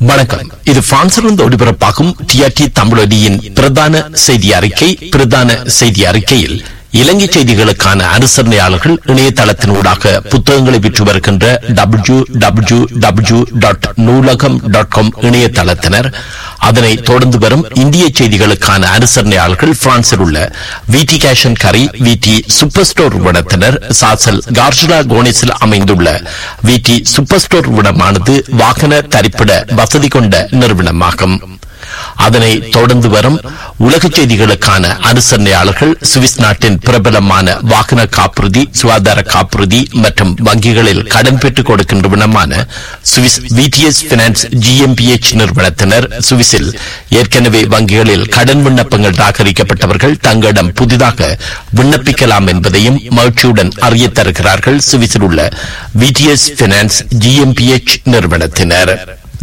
வணக்கம் இது பிரான்சிலிருந்து ஒளிபரப்பாகும் டிஆர்டி தமிழொலியின் பிரதான செய்தி அறிக்கை பிரதான செய்தி அறிக்கையில் இலங்கை செய்திகளுக்கான அனுசரணையாளர்கள் இணையதளத்தினூடாக புத்தகங்களை விற்று வருகின்ற W W W dot Noolaham dot com இணையதளத்தினர் அதனை தொடர்ந்து வரும் இந்திய செய்திகளுக்கான அனுசரணையாளர்கள் பிரான்சில் உள்ள விடி கேஷன் கரி விடி சூப்பர் ஸ்டோர் விடத்தினர் சாசல் கார்ஷலா கோனிஸில் அமைந்துள்ள விடி சூப்பர் ஸ்டோர் விடமானது வாகன தரிப்பிட வசதி கொண்ட நிறுவனமாகும் அதனை தொடர்ந்து வரும் உலக செய்திகளுக்கான அனுசரணையாளர்கள் சுவிஸ் நாட்டின் பிரபலமான வாகன காப்புறுதி சுகாதார காப்புறுதி மற்றும் வங்கிகளில் கடன் பெற்றுக் கொடுக்கின்ற வினமான சுவிஸ் விடிஎஸ் பினான்ஸ் ஜிஎம்பிஎச் நிறுவனத்தினர் சுவிஸில் ஏற்கனவே வங்கிகளில் கடன் விண்ணப்பங்கள் ராகரிக்கப்பட்டவர்கள் தங்களிடம் புதிதாக விண்ணப்பிக்கலாம் என்பதையும் மகிழ்ச்சியுடன் அறிய தருகிறார்கள் சுவிஸில் உள்ள விடிஎஸ் பினான்ஸ் ஜிஎம்பிஎச் நிறுவனத்தினர்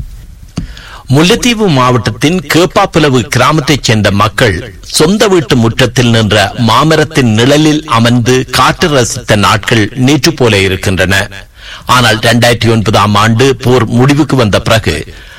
முல்லைத்தீவு மாவட்டத்தின் கேப்பாப்புலவு கிராமத்தைச் சேர்ந்த மக்கள் சொந்த வீட்டு முற்றத்தில் நின்ற மாமரத்தின் நிழலில் அமர்ந்து காற்று ரசித்த நாட்கள் நேற்று போல இருக்கின்றன ஆனால் இரண்டாயிரத்தி ஒன்பதாம் ஆண்டு போர் முடிவுக்கு வந்த பிறகு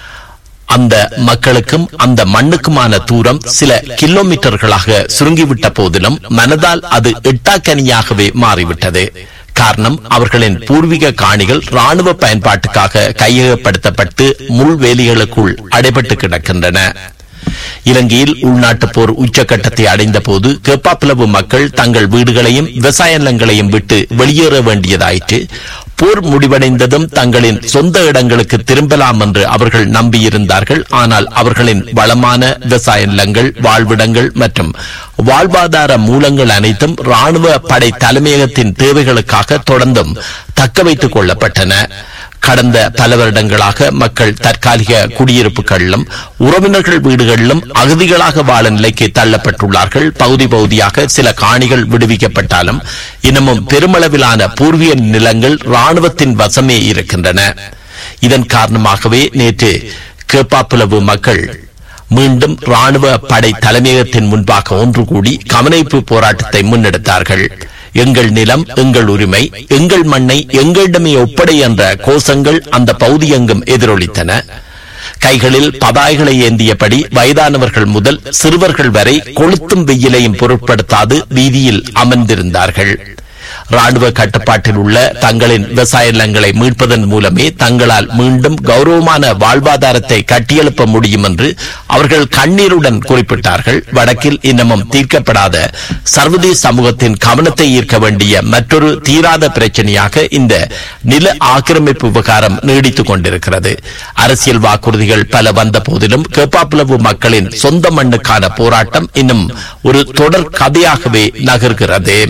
அந்த மக்களுக்கும் அந்த மண்ணுக்குமான தூரம் சில கிலோமீட்டர்களாக சுருங்கிவிட்ட போதிலும் மனதால் அது எட்டாக்கனியாகவே மாறிவிட்டது காரணம் அவர்களின் பூர்வீக காணிகள் ராணுவ பயன்பாட்டுக்காக கையகப்படுத்தப்பட்டு முள்வேலிகளுக்குள் அடைபட்டு கிடக்கின்றன இலங்கையில் உள்நாட்டு போர் உச்சகட்டத்தை அடைந்த போது கேப்பாப்பிளவு மக்கள் தங்கள் வீடுகளையும் விவசாய நிலங்களையும் விட்டு வெளியேற வேண்டியதாயிற்று போர் முடிவடைந்ததும் தங்களின் சொந்த இடங்களுக்கு திரும்பலாம் என்று அவர்கள் நம்பியிருந்தார்கள் ஆனால் அவர்களின் வளமான விவசாய நிலங்கள் வாழ்விடங்கள் மற்றும் வாழ்வாதார மூலங்கள் அனைத்தும் ராணுவ படை தலைமையகத்தின் தேவைகளுக்காக தொடர்ந்தும் தக்க வைத்துக் கொள்ளப்பட்டன கடந்த பல வருடங்களாக மக்கள் தற்காலிக குடியிருப்புகளிலும் உறவினர்கள் வீடுகளிலும் அகதிகளாக வாழ நிலைக்கு தள்ளப்பட்டுள்ளார்கள் பகுதி பகுதியாக சில காணிகள் விடுவிக்கப்பட்டாலும் இன்னமும் பெருமளவிலான பூர்வீக நிலங்கள் ராணுவத்தின் வசமே இருக்கின்றன இதன் காரணமாகவே நேற்று கேப்பாப்புலவு மக்கள் மீண்டும் ராணுவ படை தலைமையகத்தின் முன்பாக ஒன்று கூடி கவனிப்பு போராட்டத்தை முன்னெடுத்தார்கள் எங்கள் நிலம் எங்கள் உரிமை எங்கள் மண்ணை எங்களிடமே ஒப்படை என்ற கோஷங்கள் அந்த பகுதி எங்கும் எதிரொலித்தன கைகளில் பதாய்களை ஏந்தியபடி வயதானவர்கள் முதல் சிறுவர்கள் வரை கொளுத்தும் வெயிலையும் பொருட்படுத்தாது வீதியில் அமர்ந்திருந்தார்கள் ராணுவ கட்டுப்பாட்டில் உள்ள தங்களின் விவசாய நிலங்களை மீட்பதன் மூலமே தங்களால் மீண்டும் கௌரவமான வாழ்வாதாரத்தை கட்டியெழுப்ப முடியும் என்று அவர்கள் கண்ணீருடன் குறிப்பிட்டார்கள் வடக்கில் இன்னமும் தீர்க்கப்படாத சர்வதேச சமூகத்தின் கவனத்தை ஈர்க்க வேண்டிய மற்றொரு தீராத பிரச்சனையாக இந்த நில ஆக்கிரமிப்பு விவகாரம் நீடித்துக் கொண்டிருக்கிறது அரசியல் வாக்குறுதிகள் பல வந்த போதிலும் கேப்பாப்புலவு மக்களின் சொந்த மண்ணுக்கான போராட்டம் இன்னும் ஒரு தொடர் கதையாகவே நகர்கிறது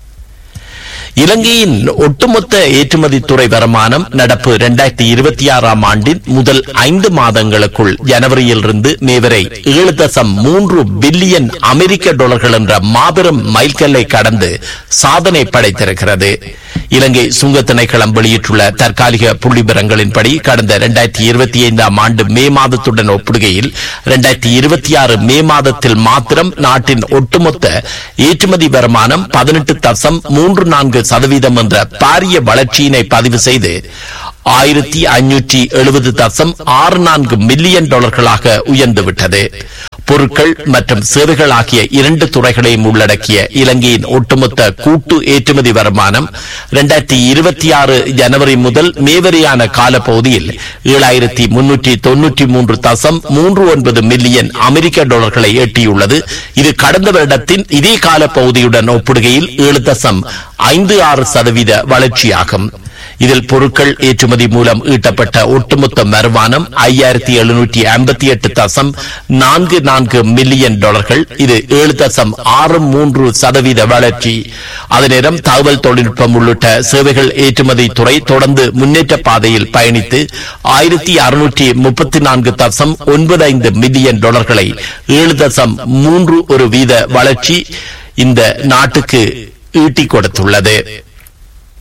இலங்கையின் ஒட்டுமொத்த ஏற்றுமதி துறை வருமானம் நடப்பு இரண்டாயிரத்தி இருபத்தி ஆறாம் ஆண்டின் முதல் ஐந்து மாதங்களுக்குள் ஜனவரியிலிருந்து மே வரை ஏழு தசம் மூன்று பில்லியன் அமெரிக்க டாலர்கள் என்ற மாபெரும் மைல்கல்லை கடந்து சாதனை படைத்திருக்கிறது இலங்கை சுங்க திணைக்களம் வெளியிட்டுள்ள தற்காலிக புள்ளிவிவரங்களின்படி கடந்த இரண்டாயிரத்தி இருபத்தி ஐந்தாம் ஆண்டு மே மாதத்துடன் ஒப்பிடுகையில் இரண்டாயிரத்தி இருபத்தி ஆறு மே மாதத்தில் மாத்திரம் நாட்டின் ஒட்டுமொத்த ஏற்றுமதி வருமானம் பதினெட்டு தசம் மூன்று நான்கு சதவீதம் என்ற பாரிய வளர்ச்சியினை பதிவு செய்து ஆயிரத்தி ஐநூற்றி எழுபது தசம் ஆறு நான்கு மில்லியன் டாலர்களாக உயர்ந்துவிட்டது பொருட்கள் மற்றும் சேவைகள் ஆகிய இரண்டு துறைகளையும் உள்ளடக்கிய இலங்கையின் ஒட்டுமொத்த கூட்டு ஏற்றுமதி வருமானம் இரண்டாயிரத்தி இருபத்தி ஆறு ஜனவரி முதல் மே வரையான காலப்பகுதியில் ஏழாயிரத்தி முன்னூற்றி தொன்னூற்றி மூன்று தசம் மூன்று ஒன்பது மில்லியன் அமெரிக்க டாலர்களை எட்டியுள்ளது இது கடந்த வருடத்தின் இதே காலப்பகுதியுடன் ஒப்பிடுகையில் ஏழு தசம் ஐந்து ஆறு சதவீத வளர்ச்சியாகும் இதில் பொருட்கள் ஏற்றுமதி மூலம் ஈட்டப்பட்ட ஒட்டுமொத்த வருமானம் ஐயாயிரத்தி எழுநூற்றி ஐம்பத்தி எட்டு தசம் நான்கு நான்கு மில்லியன் டாலர்கள் இது ஏழு தசம் ஆறு மூன்று சதவீத வளர்ச்சி அதே நேரம் தகவல் தொழில்நுட்பம் உள்ளிட்ட சேவைகள் ஏற்றுமதி துறை தொடர்ந்து முன்னேற்ற பாதையில் பயணித்து ஆயிரத்தி அறுநூற்றி முப்பத்தி நான்கு தசம் ஒன்பது ஐந்து மில்லியன் டாலர்களை ஏழு தசம் மூன்று ஒரு வீத வளர்ச்சி இந்த நாட்டுக்கு ஈட்டிக் கொடுத்துள்ளது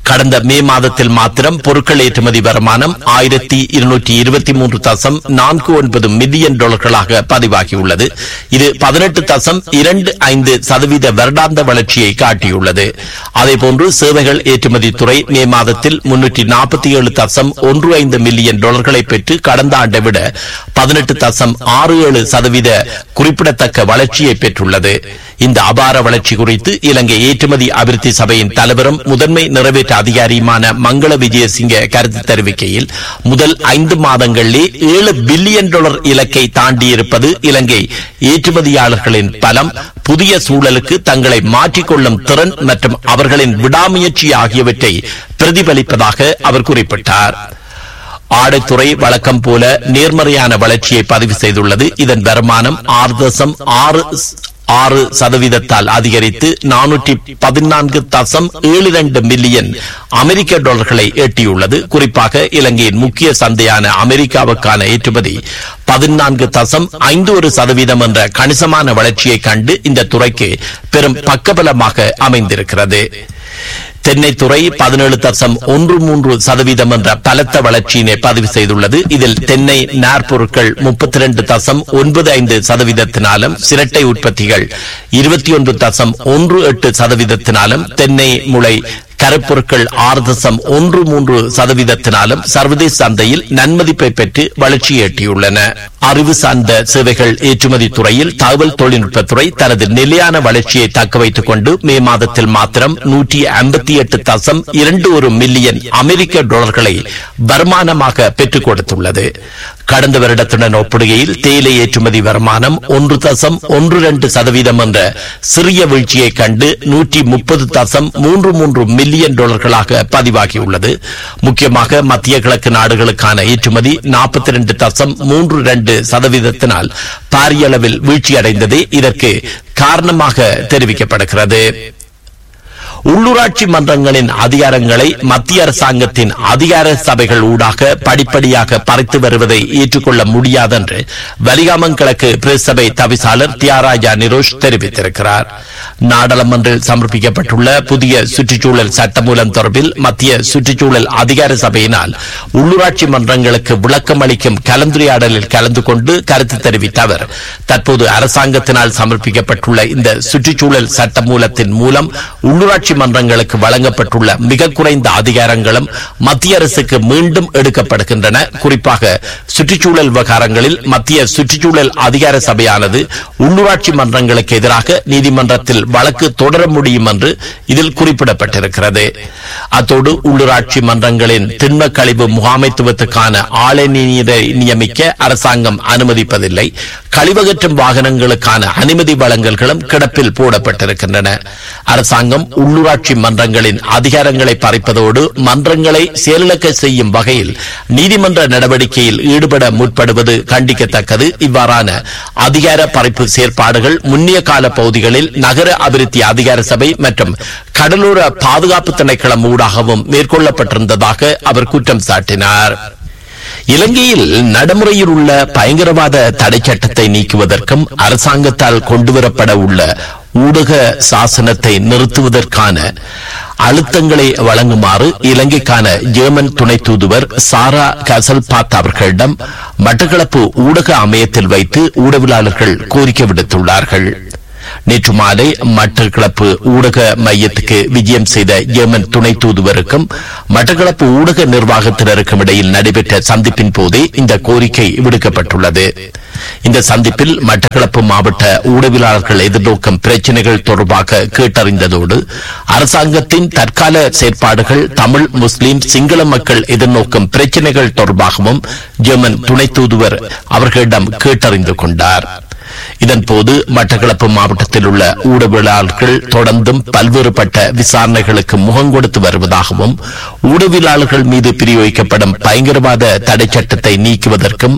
கடந்த மே மாதத்தில் மாத்திரம் பொருட்கள் ஏற்றுமதி வருமானம் ஆயிரத்தி இருநூற்றி இருபத்தி மூன்று தசம் நான்கு ஒன்பது மில்லியன் டாலர்களாக பதிவாகியுள்ளது இது பதினெட்டு தசம் இரண்டு ஐந்து சதவீத வருடாந்த வளர்ச்சியை காட்டியுள்ளது அதேபோன்று சேவைகள் ஏற்றுமதி துறை மே மாதத்தில் முன்னூற்றி நாற்பத்தி ஏழு தசம் ஒன்று ஐந்து மில்லியன் டாலர்களை பெற்று கடந்த ஆண்டை விட பதினெட்டு தசம் ஆறு ஏழு சதவீத குறிப்பிடத்தக்க வளர்ச்சியை பெற்றுள்ளது இந்த அபார வளர்ச்சி குறித்து இலங்கை ஏற்றுமதி அபிவிருத்தி சபையின் தலைவரும் முதன்மை நிறைவேற்ற அதிகாரியுமான மங்கள விஜயசிங்க கருத்து தெரிவிக்கையில் முதல் ஐந்து மாதங்களிலே ஏழு பில்லியன் டாலர் இலக்கை தாண்டியிருப்பது இலங்கை ஏற்றுமதியாளர்களின் பலம் புதிய சூழலுக்கு தங்களை மாற்றிக்கொள்ளும் திறன் மற்றும் அவர்களின் விடாமுயற்சி ஆகியவற்றை பிரதிபலிப்பதாக அவர் குறிப்பிட்டார் ஆடைத்துறை வழக்கம் போல நேர்மறையான வளர்ச்சியை பதிவு செய்துள்ளது இதன் வருமானம் ஆறு தசம் ஆறு ஆறு சதவீதத்தால் அதிகரித்து நானூற்றி பதினான்கு தசம் ஏழு இரண்டு மில்லியன் அமெரிக்க டாலர்களை எட்டியுள்ளது குறிப்பாக இலங்கையின் முக்கிய சந்தையான அமெரிக்காவுக்கான ஏற்றுமதி பதினான்கு தசம் ஐந்து ஒரு சதவீதம் என்ற கணிசமான வளர்ச்சியை கண்டு இந்த துறைக்கு பெரும் பக்கபலமாக அமைந்திருக்கிறது தென்னைத்துறை பதினேழு தசம் ஒன்று மூன்று சதவீதம் என்ற பலத்த வளர்ச்சியினை பதிவு செய்துள்ளது இதில் தென்னை நாற்பொருட்கள் முப்பத்தி ரெண்டு தசம் ஒன்பது ஐந்து சதவீதத்தினாலும் சிரட்டை உற்பத்திகள் இருபத்தி ஒன்று தசம் ஒன்று எட்டு சதவீதத்தினாலும் தென்னை முளை கருப்பொருட்கள் ஆறு தசம் ஒன்று மூன்று சதவீதத்தினாலும் சர்வதேச சந்தையில் நன்மதிப்பை பெற்று வளர்ச்சி எட்டியுள்ளன அறிவு சார்ந்த சேவைகள் ஏற்றுமதி துறையில் தகவல் தொழில்நுட்பத்துறை தனது நிலையான வளர்ச்சியை தக்க வைத்துக் கொண்டு மே மாதத்தில் மாத்திரம் நூற்றி ஐம்பத்தி எட்டு தசம் இரண்டு ஒரு மில்லியன் அமெரிக்க டாலர்களை வருமானமாக பெற்றுக் கொடுத்துள்ளது கடந்த வருடத்துடன் ஒப்பிடுகையில் தேயிலை ஏற்றுமதி வருமானம் ஒன்று தசம் ஒன்று இரண்டு சதவீதம் என்ற சிறிய வீழ்ச்சியை கண்டு நூற்றி முப்பது தசம் மூன்று மூன்று மில்லியன் டாலர்களாக பதிவாகியுள்ளது முக்கியமாக மத்திய கிழக்கு நாடுகளுக்கான ஏற்றுமதி நாற்பத்தி இரண்டு தசம் மூன்று இரண்டு சதவீதத்தினால் பாரிய அளவில் வீழ்ச்சியடைந்ததே இதற்கு காரணமாக தெரிவிக்கப்படுகிறது உள்ளூராட்சி மன்றங்களின் அதிகாரங்களை மத்திய அரசாங்கத்தின் அதிகார சபைகள் ஊடாக படிப்படியாக பறித்து வருவதை ஏற்றுக்கொள்ள முடியாதென்று வலிகாமம் கிழக்கு பிரசபை தவிசாளர் தியாராஜா நிரோஷ் தெரிவித்திருக்கிறார் நாடாளுமன்றில் சமர்ப்பிக்கப்பட்டுள்ள புதிய சுற்றுச்சூழல் சட்டமூலம் தொடர்பில் மத்திய சுற்றுச்சூழல் அதிகார சபையினால் உள்ளூராட்சி மன்றங்களுக்கு விளக்கம் அளிக்கும் கலந்துரையாடலில் கலந்து கொண்டு கருத்து தெரிவித்த அவர் தற்போது அரசாங்கத்தினால் சமர்ப்பிக்கப்பட்டுள்ள இந்த சுற்றுச்சூழல் சட்டமூலத்தின் மூலம் உள்ளூராட்சி மன்றங்களுக்கு வழங்கப்பட்டுள்ள மிக குறைந்த அதிகாரங்களும் மத்திய அரசுக்கு மீண்டும் எடுக்கப்படுகின்றன குறிப்பாக சுற்றுச்சூழல் விவகாரங்களில் மத்திய சுற்றுச்சூழல் அதிகார சபையானது உள்ளூராட்சி மன்றங்களுக்கு எதிராக நீதிமன்றத்தில் வழக்கு தொடர முடியும் என்று இதில் குறிப்பிடப்பட்டிருக்கிறது அத்தோடு உள்ளூராட்சி மன்றங்களின் திண்ம கழிவு முகாமைத்துவத்துக்கான ஆலை நீரை நியமிக்க அரசாங்கம் அனுமதிப்பதில்லை கழிவகற்றும் வாகனங்களுக்கான அனுமதி வழங்கல்களும் கிடப்பில் போடப்பட்டிருக்கின்றன அரசாங்கம் உள்ளூராட்சி மன்றங்களின் அதிகாரங்களை பறிப்பதோடு மன்றங்களை செயலிழக்க செய்யும் வகையில் நீதிமன்ற நடவடிக்கையில் ஈடுபட முற்படுவது கண்டிக்கத்தக்கது இவ்வாறான அதிகார பறிப்பு செயற்பாடுகள் முன்னிய கால பகுதிகளில் நகர அபிவிருத்தி அதிகார சபை மற்றும் கடலோர பாதுகாப்பு திணைக்களம் ஊடாகவும் மேற்கொள்ளப்பட்டிருந்ததாக அவர் குற்றம் சாட்டினார் இலங்கையில் நடைமுறையில் உள்ள பயங்கரவாத தடை சட்டத்தை நீக்குவதற்கும் அரசாங்கத்தால் கொண்டுவரப்பட உள்ள ஊடக சாசனத்தை நிறுத்துவதற்கான அழுத்தங்களை வழங்குமாறு இலங்கைக்கான ஜெர்மன் துணை தூதுவர் சாரா கசல்பாத் அவர்களிடம் மட்டக்களப்பு ஊடக அமையத்தில் வைத்து ஊடகவியலாளர்கள் கோரிக்கை விடுத்துள்ளார்கள் நேற்று மாலை மட்டக்களப்பு ஊடக மையத்துக்கு விஜயம் செய்த ஜெர்மன் துணை தூதுவருக்கும் மட்டக்களப்பு ஊடக நிர்வாகத்தினருக்கும் இடையில் நடைபெற்ற சந்திப்பின் போதே இந்த கோரிக்கை விடுக்கப்பட்டுள்ளது இந்த சந்திப்பில் மட்டக்களப்பு மாவட்ட ஊடகவியலாளர்கள் எதிர்நோக்கும் பிரச்சினைகள் தொடர்பாக கேட்டறிந்ததோடு அரசாங்கத்தின் தற்கால செயற்பாடுகள் தமிழ் முஸ்லிம் சிங்கள மக்கள் எதிர்நோக்கும் பிரச்சினைகள் தொடர்பாகவும் ஜெர்மன் துணை தூதுவர் அவர்களிடம் கேட்டறிந்து கொண்டார் இதன்போது மட்டக்களப்பு மாவட்டத்தில் உள்ள ஊடகவியலாளர்கள் தொடர்ந்தும் பல்வேறுபட்ட விசாரணைகளுக்கு முகம் கொடுத்து வருவதாகவும் ஊடகவியலாளர்கள் மீது பிரயோகிக்கப்படும் பயங்கரவாத தடை சட்டத்தை நீக்குவதற்கும்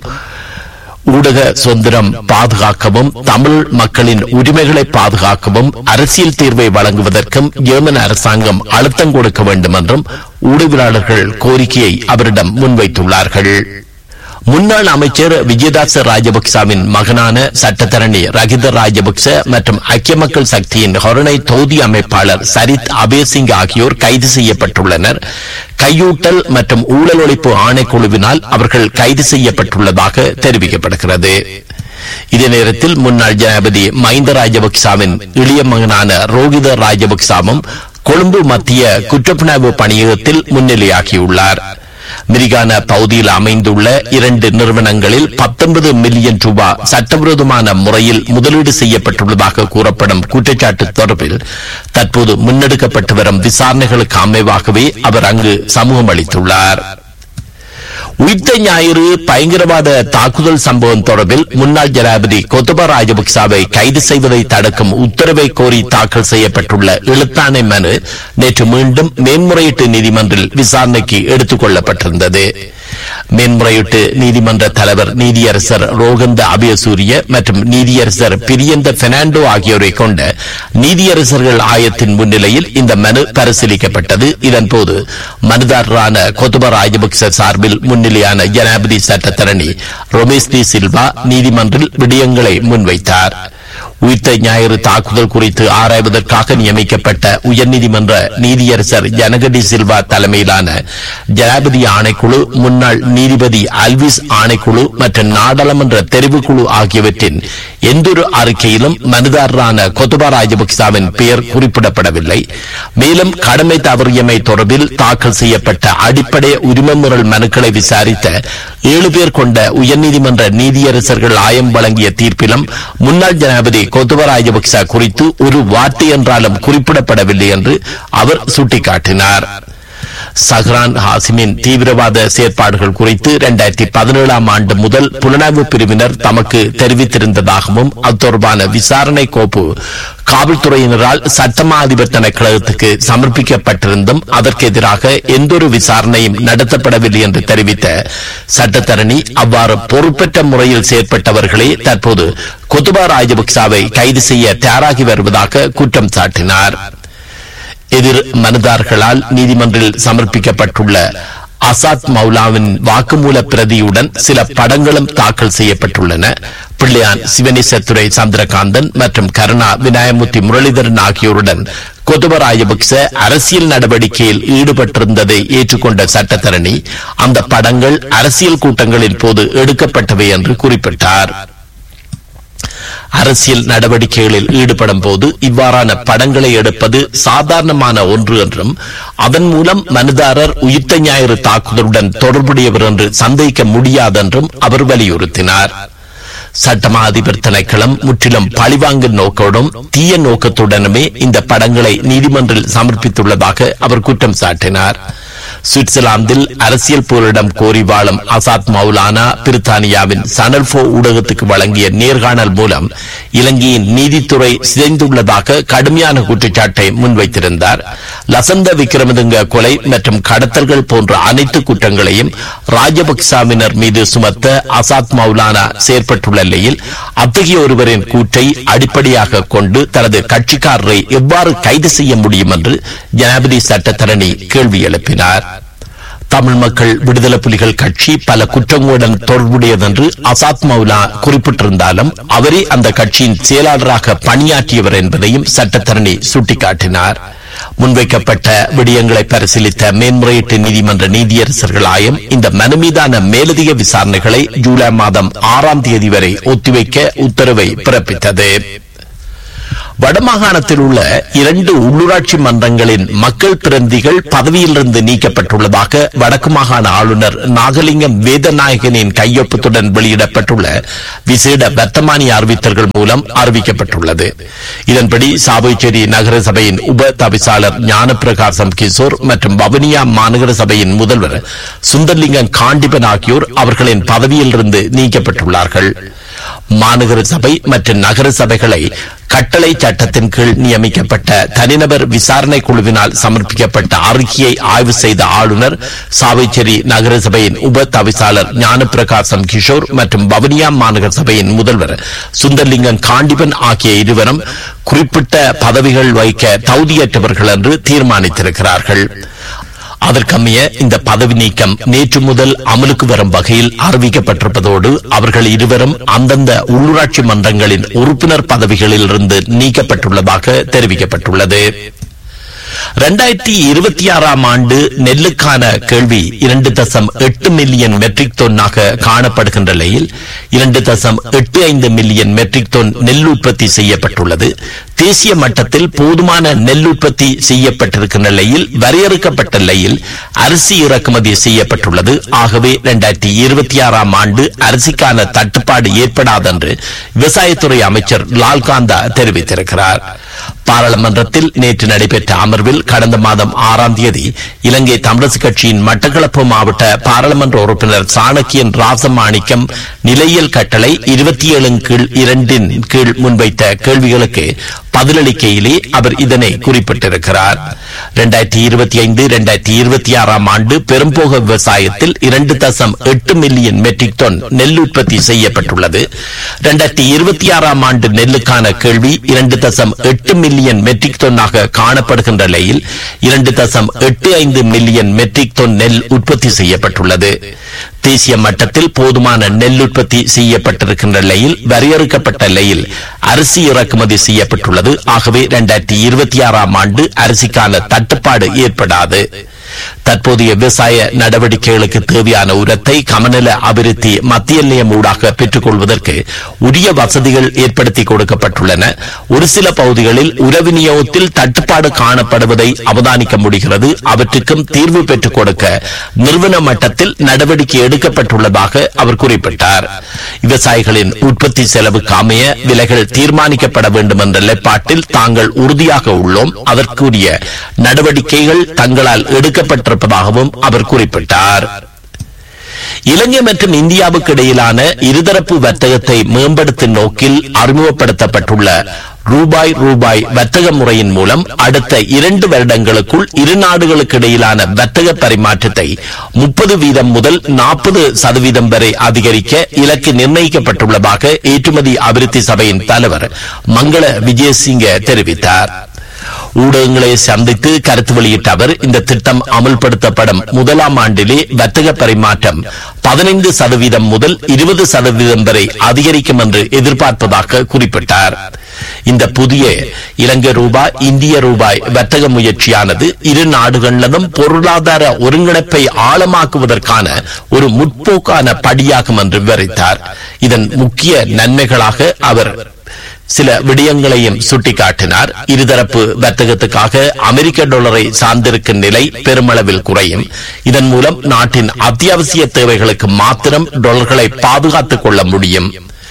ஊடக சுதந்திரம் பாதுகாக்கவும் தமிழ் மக்களின் உரிமைகளை பாதுகாக்கவும் அரசியல் தீர்வை வழங்குவதற்கும் ஜெர்மன் அரசாங்கம் அழுத்தம் கொடுக்க வேண்டும் என்றும் ஊடகவியலாளர்கள் கோரிக்கையை அவரிடம் முன்வைத்துள்ளார்கள் முன்னாள் அமைச்சர் விஜயதாச ராஜபக்சவின் மகனான சட்டத்தரணி ரகித ராஜபக்ச மற்றும் ஐக்கிய மக்கள் சக்தியின் ஹொரணை தொகுதி அமைப்பாளர் சரித் அபேசிங் ஆகியோர் கைது செய்யப்பட்டுள்ளனர் கையூட்டல் மற்றும் ஊழல் ஒழிப்பு ஆணைக்குழுவினால் அவர்கள் கைது செய்யப்பட்டுள்ளதாக தெரிவிக்கப்படுகிறது இதே நேரத்தில் முன்னாள் ஜனாதிபதி மஹிந்த ராஜபக்சாவின் இளைய மகனான ரோகித ராஜபக்சாவும் கொழும்பு மத்திய குற்றப்புலனாய்வு பணியகத்தில் முன்னிலையாகியுள்ளார் மிரிகான பகுதியில் அமைந்துள்ள இரண்டு நிறுவனங்களில் பத்தொன்பது மில்லியன் ரூபாய் சட்டவிரோதமான முறையில் முதலீடு செய்யப்பட்டுள்ளதாக கூறப்படும் குற்றச்சாட்டு தொடர்பில் தற்போது முன்னெடுக்கப்பட்டு வரும் விசாரணைகளுக்கு அமைவாகவே அவர் அங்கு சமூகம் அளித்துள்ளார் உயிர்த்த ஞாயிறு பயங்கரவாத தாக்குதல் சம்பவம் தொடர்பில் முன்னாள் ஜனாதிபதி கொத்தபா ராஜபக்சாவை கைது செய்வதை தடுக்கும் உத்தரவை கோரி தாக்கல் செய்யப்பட்டுள்ள எழுத்தாணை மனு நேற்று மீண்டும் மேன்முறையீட்டு நீதிமன்றில் விசாரணைக்கு எடுத்துக் கொள்ளப்பட்டிருந்தது மேன்முறையீட்டு நீதிமன்ற தலைவர் நீதியரசர் ரோகந்த அபயசூரிய மற்றும் நீதியரசர் பிரியந்த பெர்னாண்டோ ஆகியோரை கொண்ட நீதியரசர்கள் ஆயத்தின் முன்னிலையில் இந்த மனு பரிசீலிக்கப்பட்டது இதன்போது மனுதாரரான கொத்துப ராஜபக்ச சார்பில் முன்னிலையான ஜனாதிபதி சட்டத்தரணி ரொமேஷ் டி சில்வா நீதிமன்றில் விடயங்களை முன்வைத்தார் உயிர்த்த ஞாயிறு தாக்குதல் குறித்து ஆராய்வதற்காக நியமிக்கப்பட்ட உயர்நீதிமன்ற நீதியரசர் ஜனகடி சில்வா தலைமையிலான ஜனாதிபதி ஆணைக்குழு முன்னாள் நீதிபதி அல்விஸ் ஆணைக்குழு மற்றும் நாடாளுமன்ற தெரிவுக்குழு ஆகியவற்றின் எந்தொரு அறிக்கையிலும் மனுதாரரான கொத்துபா ராஜபக்சாவின் பெயர் குறிப்பிடப்படவில்லை மேலும் கடமை தவறியமை தொடர்பில் தாக்கல் செய்யப்பட்ட அடிப்படை உரிமைமுறல் மனுக்களை விசாரித்த ஏழு பேர் கொண்ட உயர்நீதிமன்ற நீதியரசர்கள் ஆயம் வழங்கிய தீர்ப்பிலும் முன்னாள் ஜனாதிபதி கொத்துப ராஜபக்ச குறித்து ஒரு வார்த்தை என்றாலும் குறிப்பிடப்படவில்லை என்று அவர் சுட்டிக்காட்டினார் சஹ்ரான் ஹாசிமின் தீவிரவாத செயற்பாடுகள் குறித்து இரண்டாயிரத்தி பதினேழாம் ஆண்டு முதல் புலனாய்வு பிரிவினர் தமக்கு தெரிவித்திருந்ததாகவும் அது தொடர்பான விசாரணை கோப்பு காவல்துறையினரால் சட்டமா அதிபர் திணைக்களத்துக்கு சமர்ப்பிக்கப்பட்டிருந்தும் அதற்கு எதிராக எந்தொரு விசாரணையும் நடத்தப்படவில்லை என்று தெரிவித்த சட்டத்தரணி அவ்வாறு பொறுப்பற்ற முறையில் செயற்பட்டவர்களே தற்போது கொத்துபா ராஜபக்சாவை கைது செய்ய தயாராகி வருவதாக குற்றம் சாட்டினார் எதிர் மனுதார்களால் நீதிமன்றில் சமர்ப்பிக்கப்பட்டுள்ள அசாத் மௌலாவின் வாக்குமூல பிரதியுடன் சில படங்களும் தாக்கல் செய்யப்பட்டுள்ளன பிள்ளையான் சிவனேசத்துறை சந்திரகாந்தன் மற்றும் கருணா விநாயகமூர்த்தி முரளிதரன் ஆகியோருடன் கொத்துப ராஜபக்ச அரசியல் நடவடிக்கையில் ஈடுபட்டிருந்ததை ஏற்றுக்கொண்ட சட்டத்தரணி அந்த படங்கள் அரசியல் கூட்டங்களின் போது எடுக்கப்பட்டவை என்று குறிப்பிட்டார் அரசியல் நடவடிக்கைகளில் ஈடுபடும் போது இவ்வாறான படங்களை எடுப்பது சாதாரணமான ஒன்று என்றும் அதன் மூலம் மனுதாரர் உயிர்த்த ஞாயிறு தாக்குதலுடன் தொடர்புடையவர் என்று சந்தேகிக்க முடியாதென்றும் அவர் வலியுறுத்தினார் சட்டமா அதிபர் திணைக்களம் முற்றிலும் பழிவாங்கும் நோக்கோடும் தீய நோக்கத்துடனுமே இந்த படங்களை நீதிமன்றில் சமர்ப்பித்துள்ளதாக அவர் குற்றம் சாட்டினார் சுவிட்சர்லாந்தில் அரசியல் போரிடம் கோரி வாழும் அசாத் மௌலானா பிரித்தானியாவின் சனல்போ ஊடகத்துக்கு வழங்கிய நேர்காணல் மூலம் இலங்கையின் நீதித்துறை சிதைந்துள்ளதாக கடுமையான குற்றச்சாட்டை முன்வைத்திருந்தார் லசந்த விக்ரமதுங்க கொலை மற்றும் கடத்தல்கள் போன்ற அனைத்து குற்றங்களையும் ராஜபக்சாவினர் மீது சுமத்த அசாத் மௌலானா செயற்பட்டுள்ள நிலையில் அத்தகைய ஒருவரின் கூற்றை அடிப்படையாக கொண்டு தனது கட்சிக்காரரை எவ்வாறு கைது செய்ய முடியும் என்று ஜனாதிபதி சட்டத்தரணி கேள்வி எழுப்பினார் தமிழ் மக்கள் விடுதலை புலிகள் கட்சி பல குற்றங்களுடன் தொடர்புடையதென்று அசாத் மௌலா குறிப்பிட்டிருந்தாலும் அவரே அந்த கட்சியின் செயலாளராக பணியாற்றியவர் என்பதையும் சட்டத்தரணி சுட்டிக்காட்டினார் முன்வைக்கப்பட்ட விடயங்களை பரிசீலித்த மேன்முறையீட்டு நீதிமன்ற நீதியரசர்கள் ஆயம் இந்த மனு மீதான மேலதிக விசாரணைகளை ஜூலை மாதம் ஆறாம் தேதி வரை ஒத்திவைக்க உத்தரவை பிறப்பித்தது வடமாகாணத்தில் உள்ள இரண்டு உள்ளூராட்சி மன்றங்களின் மக்கள் பிரதிநிதிகள் பதவியிலிருந்து நீக்கப்பட்டுள்ளதாக வடக்கு மாகாண ஆளுநர் நாகலிங்கம் வேதநாயகனின் கையொப்பத்துடன் வெளியிடப்பட்டுள்ள விசேட வர்த்தமானி அறிவித்தல்கள் மூலம் அறிவிக்கப்பட்டுள்ளது இதன்படி சாபுச்சேரி நகர சபையின் உப தவிசாளர் ஞானப்பிரகாசம் கிஷோர் மற்றும் வவுனியா மாநகர சபையின் முதல்வர் சுந்தர்லிங்கம் காண்டிபன் ஆகியோர் அவர்களின் பதவியிலிருந்து நீக்கப்பட்டுள்ளார்கள் மாநகர சபை மற்றும் நகர சபைகளை கட்டளை சட்டத்தின் கீழ் நியமிக்கப்பட்ட தனிநபர் விசாரணை குழுவினால் சமர்ப்பிக்கப்பட்ட அறிக்கையை ஆய்வு செய்த ஆளுநர் சாவைச்சேரி நகர சபையின் உப தவிசாளர் ஞானப்பிரகாசம் கிஷோர் மற்றும் வவுனியா மாநகர சபையின் முதல்வர் சுந்தர்லிங்கம் காண்டிபன் ஆகிய இருவரும் குறிப்பிட்ட பதவிகள் வைக்க தகுதியற்றவர்கள் என்று தீர்மானித்திருக்கிறார்கள் அதற்கமைய இந்த பதவி நீக்கம் நேற்று முதல் அமலுக்கு வரும் வகையில் அறிவிக்கப்பட்டிருப்பதோடு அவர்கள் இருவரும் அந்தந்த உள்ளூராட்சி மன்றங்களின் உறுப்பினர் பதவிகளில் இருந்து நீக்கப்பட்டுள்ளதாக தெரிவிக்கப்பட்டுள்ளது இரண்டாயிரத்தி இருபத்தி ஆறாம் ஆண்டு நெல்லுக்கான கேள்வி இரண்டு தசம் எட்டு மில்லியன் மெட்ரிக் டன்னாக காணப்படுகின்ற நிலையில் இரண்டு தசம் எட்டு ஐந்து மில்லியன் மெட்ரிக் டன் நெல் உற்பத்தி செய்யப்பட்டுள்ளது தேசிய மட்டத்தில் போதுமான நெல் உற்பத்தி செய்யப்பட்டிருக்கின்ற நிலையில் வரையறுக்கப்பட்ட நிலையில் அரிசி இறக்குமதி செய்யப்பட்டுள்ளது ஆகவே இரண்டாயிரத்தி இருபத்தி ஆறாம் ஆண்டு அரிசிக்கான தட்டுப்பாடு ஏற்படாதென்று விவசாயத்துறை அமைச்சர் லால்காந்தா தெரிவித்திருக்கிறார் பாராளுமன்றத்தில் நேற்று நடைபெற்ற அமர்வில் கடந்த மாதம் ஆறாம் தேதி இலங்கை தமிழரசு கட்சியின் மட்டக்களப்பு மாவட்ட பாராளுமன்ற உறுப்பினர் சாணக்கியன் ராசமாணிக்கம் நிலையியல் கட்டளை இருபத்தி ஏழு கீழ் இரண்டின் கீழ் முன்வைத்த கேள்விகளுக்கு பதிலளிக்கையிலே அவர் இதனை குறிப்பிட்டிருக்கிறார் இரண்டாயிரத்தி இருபத்தி ஐந்து இரண்டாயிரத்தி இருபத்தி ஆறாம் ஆண்டு பெரும்போக விவசாயத்தில் இரண்டு தசம் எட்டு மில்லியன் மெட்ரிக் டன் நெல் உற்பத்தி செய்யப்பட்டுள்ளது இரண்டாயிரத்தி இருபத்தி ஆறாம் ஆண்டு நெல்லுக்கான கேள்வி இரண்டு தசம் எட்டு மில்லியன் மெட்ரிக் டன்னாக காணப்படுகின்ற நிலையில் இரண்டு தசம் எட்டு ஐந்து மில்லியன் மெட்ரிக் டன் நெல் உற்பத்தி செய்யப்பட்டுள்ளது தேசிய மட்டத்தில் போதுமான நெல் உற்பத்தி செய்யப்பட்டிருக்கின்ற நிலையில் வரையறுக்கப்பட்ட நிலையில் அரிசி இறக்குமதி செய்யப்பட்டுள்ளது ஆகவே இரண்டாயிரத்தி இருபத்தி ஆறாம் ஆண்டு அரிசிக்கான தட்டுப்பாடு ஏற்படாது தற்போதைய விவசாய நடவடிக்கைகளுக்கு தேவையான உரத்தை கமநல அபிவிருத்தி மத்திய நிலையம் ஊடாக பெற்றுக் கொள்வதற்கு உரிய வசதிகள் ஏற்படுத்தி கொடுக்கப்பட்டுள்ளன ஒரு சில பகுதிகளில் உர விநியோகத்தில் தட்டுப்பாடு காணப்படுவதை அவதானிக்க முடிகிறது அவற்றுக்கும் தீர்வு பெற்றுக் கொடுக்க நிறுவன மட்டத்தில் நடவடிக்கை எடுக்கப்பட்டுள்ளதாக அவர் குறிப்பிட்டார் விவசாயிகளின் உற்பத்தி செலவுக்கு அமைய விலைகள் தீர்மானிக்கப்பட வேண்டும் என்ற நிலைப்பாட்டில் தாங்கள் உறுதியாக உள்ளோம் அதற்குரிய நடவடிக்கைகள் தங்களால் எடுக்கப்பட்டிருப்பதாகவும் அவர் குறிப்பிட்டார் இலங்கை மற்றும் இந்தியாவுக்கு இடையிலான இருதரப்பு வர்த்தகத்தை மேம்படுத்தும் நோக்கில் அறிமுகப்படுத்தப்பட்டுள்ள ரூபாய் ரூபாய் வர்த்தக முறையின் மூலம் அடுத்த இரண்டு வருடங்களுக்குள் இரு நாடுகளுக்கு இடையிலான வர்த்தக பரிமாற்றத்தை முப்பது வீதம் முதல் நாற்பது சதவீதம் வரை அதிகரிக்க இலக்கு நிர்ணயிக்கப்பட்டுள்ளதாக ஏற்றுமதி அபிவிருத்தி சபையின் தலைவர் மங்கள விஜயசிங்க தெரிவித்தார் ஊடகங்களை சந்தித்து கருத்து வெளியிட்ட அவர் இந்த திட்டம் அமல்படுத்தப்படும் முதலாம் ஆண்டிலே வர்த்தக பரிமாற்றம் பதினைந்து சதவீதம் முதல் இருபது சதவீதம் வரை அதிகரிக்கும் என்று எதிர்பார்ப்பதாக குறிப்பிட்டார் இந்த புதிய இலங்கை ரூபாய் இந்திய ரூபாய் வர்த்தக முயற்சியானது இரு நாடுகளிலும் பொருளாதார ஒருங்கிணைப்பை ஆழமாக்குவதற்கான ஒரு முற்போக்கான படியாகும் என்று விவரித்தார் இதன் முக்கிய நன்மைகளாக அவர் சில விடயங்களையும் சுட்டிக்காட்டினார் இருதரப்பு வர்த்தகத்துக்காக அமெரிக்க டாலரை சார்ந்திருக்கும் நிலை பெருமளவில் குறையும் இதன் மூலம் நாட்டின் அத்தியாவசிய தேவைகளுக்கு மாத்திரம் டாலர்களை பாதுகாத்துக் கொள்ள முடியும்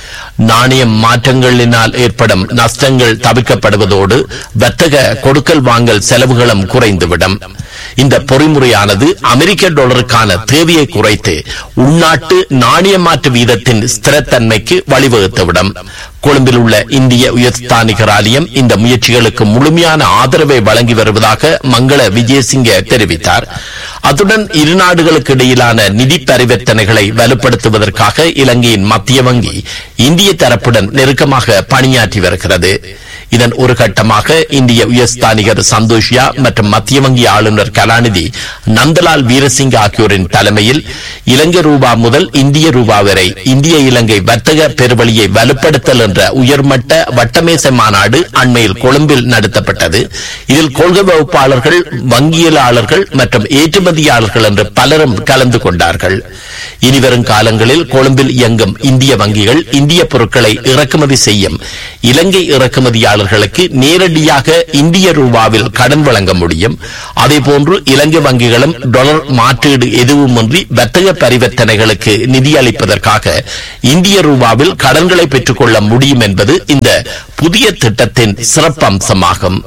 நாணய மாற்றங்களினால் ஏற்படும் நஷ்டங்கள் தவிர்க்கப்படுவதோடு வர்த்தக கொடுக்கல் வாங்கல் செலவுகளும் குறைந்துவிடும் இந்த பொறிமுறையானது அமெரிக்க டாலருக்கான தேவையை குறைத்து உள்நாட்டு நாணய மாற்று வீதத்தின் ஸ்திரத்தன்மைக்கு வழிவகுத்துவிடும் கொழும்பில் உள்ள இந்திய உயர்ஸ்தானிகர் ஆலயம் இந்த முயற்சிகளுக்கு முழுமையான ஆதரவை வழங்கி வருவதாக மங்கள விஜயசிங்க தெரிவித்தார் அத்துடன் இரு நாடுகளுக்கு இடையிலான நிதி பரிவர்த்தனைகளை வலுப்படுத்துவதற்காக இலங்கையின் மத்திய வங்கி இந்திய தரப்புடன் நெருக்கமாக பணியாற்றி வருகிறது இதன் ஒரு கட்டமாக இந்திய உயர்ஸ்தானிகர் சந்தோஷியா மற்றும் மத்திய வங்கி ஆளுநர் கலாநிதி நந்தலால் வீரசிங் ஆகியோரின் தலைமையில் இலங்கை ரூபா முதல் இந்திய ரூபா வரை இந்திய இலங்கை வர்த்தக பெருவழியை வலுப்படுத்தல் என்ற உயர்மட்ட வட்டமேசை மாநாடு அண்மையில் கொழும்பில் நடத்தப்பட்டது இதில் கொள்கை வகுப்பாளர்கள் வங்கியலாளர்கள் மற்றும் ஏற்றுமதியாளர்கள் என்று பலரும் கலந்து கொண்டார்கள் இனிவரும் காலங்களில் கொழும்பில் இயங்கும் இந்திய வங்கிகள் இந்திய பொருட்களை இறக்குமதி செய்யும் இலங்கை இறக்குமதியாளர்களுக்கு நேரடியாக இந்திய ரூபாவில் கடன் வழங்க முடியும் அதேபோன்று இலங்கை வங்கிகளும் டாலர் மாற்றீடு எதுவுமின்றி வர்த்தக பரிவர்த்தனைகளுக்கு நிதி அளிப்பதற்காக இந்திய ரூபாவில் கடன்களை பெற்றுக்கொள்ள முடியும் என்பது இந்த புதிய திட்டத்தின் சிறப்பம்சமாகும்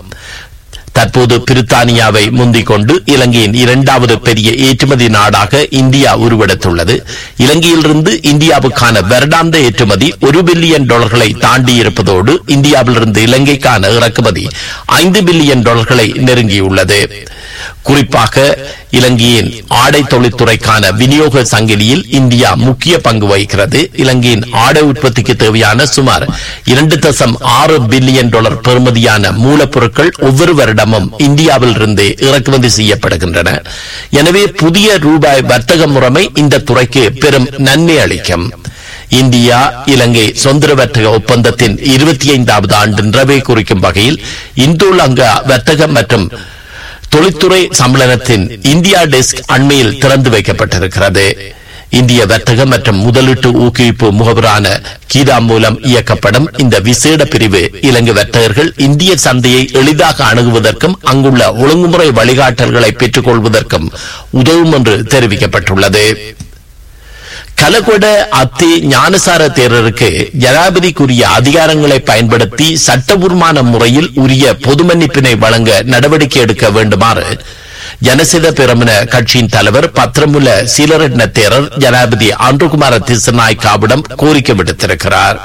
தற்போது பிரித்தானியாவை முந்திக் கொண்டு இலங்கையின் இரண்டாவது பெரிய ஏற்றுமதி நாடாக இந்தியா உருவெடுத்துள்ளது இலங்கையிலிருந்து இந்தியாவுக்கான வருடாந்த ஏற்றுமதி ஒரு பில்லியன் டாலர்களை தாண்டி இருப்பதோடு இந்தியாவிலிருந்து இலங்கைக்கான இறக்குமதி ஐந்து பில்லியன் டாலர்களை நெருங்கியுள்ளது குறிப்பாக இலங்கையின் ஆடை தொழில்துறைக்கான விநியோக சங்கிலியில் இந்தியா முக்கிய பங்கு வகிக்கிறது இலங்கையின் ஆடை உற்பத்திக்கு தேவையான சுமார் இரண்டு தசம் ஆறு பில்லியன் டாலர் பெறுமதியான மூலப்பொருட்கள் ஒவ்வொரு வருடமும் இந்தியாவில் இருந்து இறக்குமதி செய்யப்படுகின்றன எனவே புதிய ரூபாய் வர்த்தக முறைமை இந்த துறைக்கு பெரும் நன்மை அளிக்கும் இந்தியா இலங்கை சுதந்திர வர்த்தக ஒப்பந்தத்தின் இருபத்தி ஐந்தாவது ஆண்டு நிறைவை குறிக்கும் வகையில் இந்தோலங்கா வர்த்தக மற்றும் தொழில்துறை சம்மேளனத்தின் இந்தியா டெஸ்க் அண்மையில் திறந்து வைக்கப்பட்டிருக்கிறது இந்திய வர்த்தக மற்றும் முதலீட்டு ஊக்குவிப்பு முகவரான கீதா மூலம் இயக்கப்படும் இந்த விசேட பிரிவு இலங்கை வர்த்தகர்கள் இந்திய சந்தையை எளிதாக அணுகுவதற்கும் அங்குள்ள ஒழுங்குமுறை வழிகாட்டல்களை பெற்றுக் கொள்வதற்கும் உதவும் என்று தெரிவிக்கப்பட்டுள்ளது கலகொட அத்தி ஞானசார தேரருக்கு ஜனாதிபதிக்குரிய அதிகாரங்களை பயன்படுத்தி சட்டபூர்வமான முறையில் உரிய பொது மன்னிப்பினை வழங்க நடவடிக்கை எடுக்க வேண்டுமாறு ஜனசித பிரமண கட்சியின் தலைவர் பத்திரமுல சீலரட்ன தேரர் ஜனாதிபதி ஆண்டுகுமார திசநாய்க்காவிடம் கோரிக்கை விடுத்திருக்கிறார்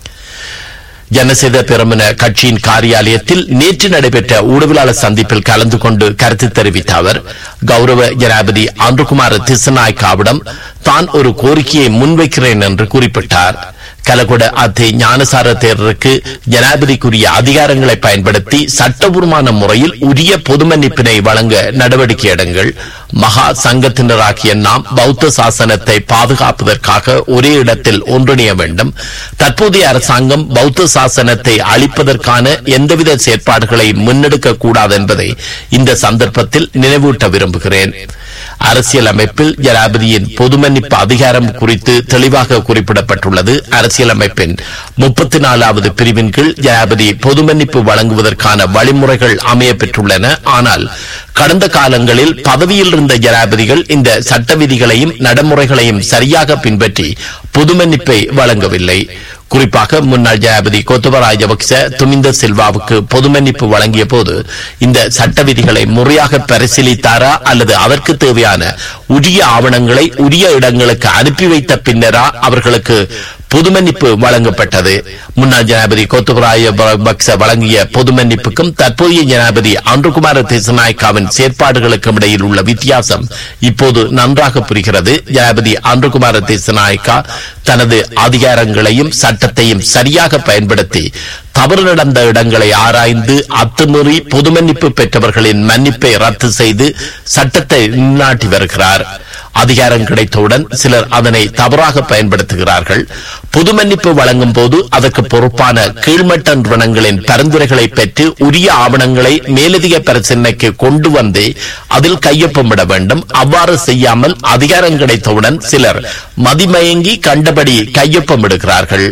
ஜனசித பிரமண கட்சியின் காரியாலயத்தில் நேற்று நடைபெற்ற ஊடகவியலாளர் சந்திப்பில் கலந்து கொண்டு கருத்து தெரிவித்த அவர் கௌரவ ஜனாதிபதி ஆண்டுகுமார திசநாய்க்காவிடம் தான் ஒரு கோரிக்கையை முன்வைக்கிறேன் என்று குறிப்பிட்டார் கலகொட அத்தி ஞானசார தேரருக்கு ஜனாதிபதிக்குரிய அதிகாரங்களை பயன்படுத்தி சட்டபூர்வமான முறையில் உரிய பொது மன்னிப்பினை வழங்க நடவடிக்கை எடுங்கள் மகா சங்கத்தினராகிய நாம் பௌத்த சாசனத்தை பாதுகாப்பதற்காக ஒரே இடத்தில் ஒன்றிணைய வேண்டும் தற்போதைய அரசாங்கம் பௌத்த சாசனத்தை அழிப்பதற்கான எந்தவித செயற்பாடுகளை முன்னெடுக்க கூடாது என்பதை இந்த சந்தர்ப்பத்தில் நினைவூட்ட விரும்புகிறேன் அரசியல் அமைப்பில் ஜனாதிபதியின் பொது மன்னிப்பு அதிகாரம் குறித்து தெளிவாக குறிப்பிடப்பட்டுள்ளது அரசியலமைப்பின் முப்பத்தி நாலாவது பிரிவின் கீழ் ஜனாதிபதி பொது மன்னிப்பு வழங்குவதற்கான வழிமுறைகள் அமைய பெற்றுள்ளன ஆனால் கடந்த காலங்களில் பதவியில் இருந்த ஜனாதிபதிகள் இந்த சட்ட விதிகளையும் நடைமுறைகளையும் சரியாக பின்பற்றி பொது மன்னிப்பை வழங்கவில்லை குறிப்பாக முன்னாள் ஜனாதிபதி கோத்தப ராஜபக்ச துமிந்த சில்வாவுக்கு பொது மன்னிப்பு வழங்கிய போது இந்த சட்ட விதிகளை முறையாக பரிசீலித்தாரா அல்லது அதற்கு தேவையான உரிய ஆவணங்களை உரிய இடங்களுக்கு அனுப்பி வைத்த பின்னரா அவர்களுக்கு பொது மன்னிப்பு வழங்கப்பட்டது முன்னாள் ஜனாதிபதி கோத்தப ராஜபக்ச வழங்கிய பொது மன்னிப்புக்கும் தற்போதைய ஜனாதிபதி அன்றுகுமார திசநாயக்காவின் செயற்பாடுகளுக்கும் இடையில் உள்ள வித்தியாசம் இப்போது நன்றாக புரிகிறது ஜனாதிபதி அன்றுகுமார திசநாயக்கா தனது அதிகாரங்களையும் சட்டத்தையும் சரியாக பயன்படுத்தி தவறு நடந்த இடங்களை ஆராய்ந்து அத்துமீறி பொது மன்னிப்பு பெற்றவர்களின் மன்னிப்பை ரத்து செய்து சட்டத்தை நிலைநாட்டி வருகிறார் அதிகாரம் கிடைத்தவுடன் சிலர் அதனை தவறாக பயன்படுத்துகிறார்கள் பொது மன்னிப்பு வழங்கும் போது அதற்கு பொறுப்பான கீழ்மட்ட நிறுவனங்களின் பரிந்துரைகளை பெற்று உரிய ஆவணங்களை மேலதிக பரிசீலனைக்கு கொண்டு வந்து அதில் கையொப்பமிட வேண்டும் அவ்வாறு செய்யாமல் அதிகாரம் கிடைத்தவுடன் சிலர் மதிமயங்கி கண்டபடி கையொப்பமிடுகிறார்கள்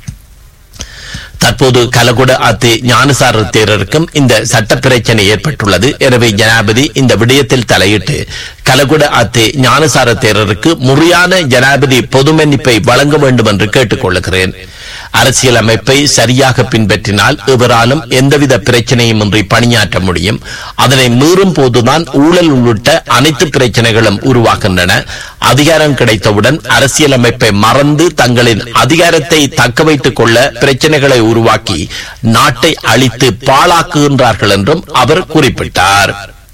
தற்போது கலகுட அத்தி ஞானசார தேரருக்கும் இந்த சட்ட பிரச்சனை ஏற்பட்டுள்ளது எனவே ஜனாதிபதி இந்த விடயத்தில் தலையிட்டு கலகுட அத்தி ஞானசார தேரருக்கு முறையான ஜனாதிபதி பொது மன்னிப்பை வழங்க வேண்டும் என்று கேட்டுக் கொள்கிறேன் அரசியல் அமைப்பை சரியாக பின்பற்றினால் எவராலும் எந்தவித பிரச்சனையும் இன்றி பணியாற்ற முடியும் அதனை மீறும் போதுதான் ஊழல் உள்ளிட்ட அனைத்து பிரச்சனைகளும் உருவாகின்றன அதிகாரம் கிடைத்தவுடன் அரசியல் அமைப்பை மறந்து தங்களின் அதிகாரத்தை தக்க வைத்துக் கொள்ள பிரச்சனைகளை உருவாக்கி நாட்டை அழித்து பாழாக்குகின்றார்கள் என்றும் அவர் குறிப்பிட்டார்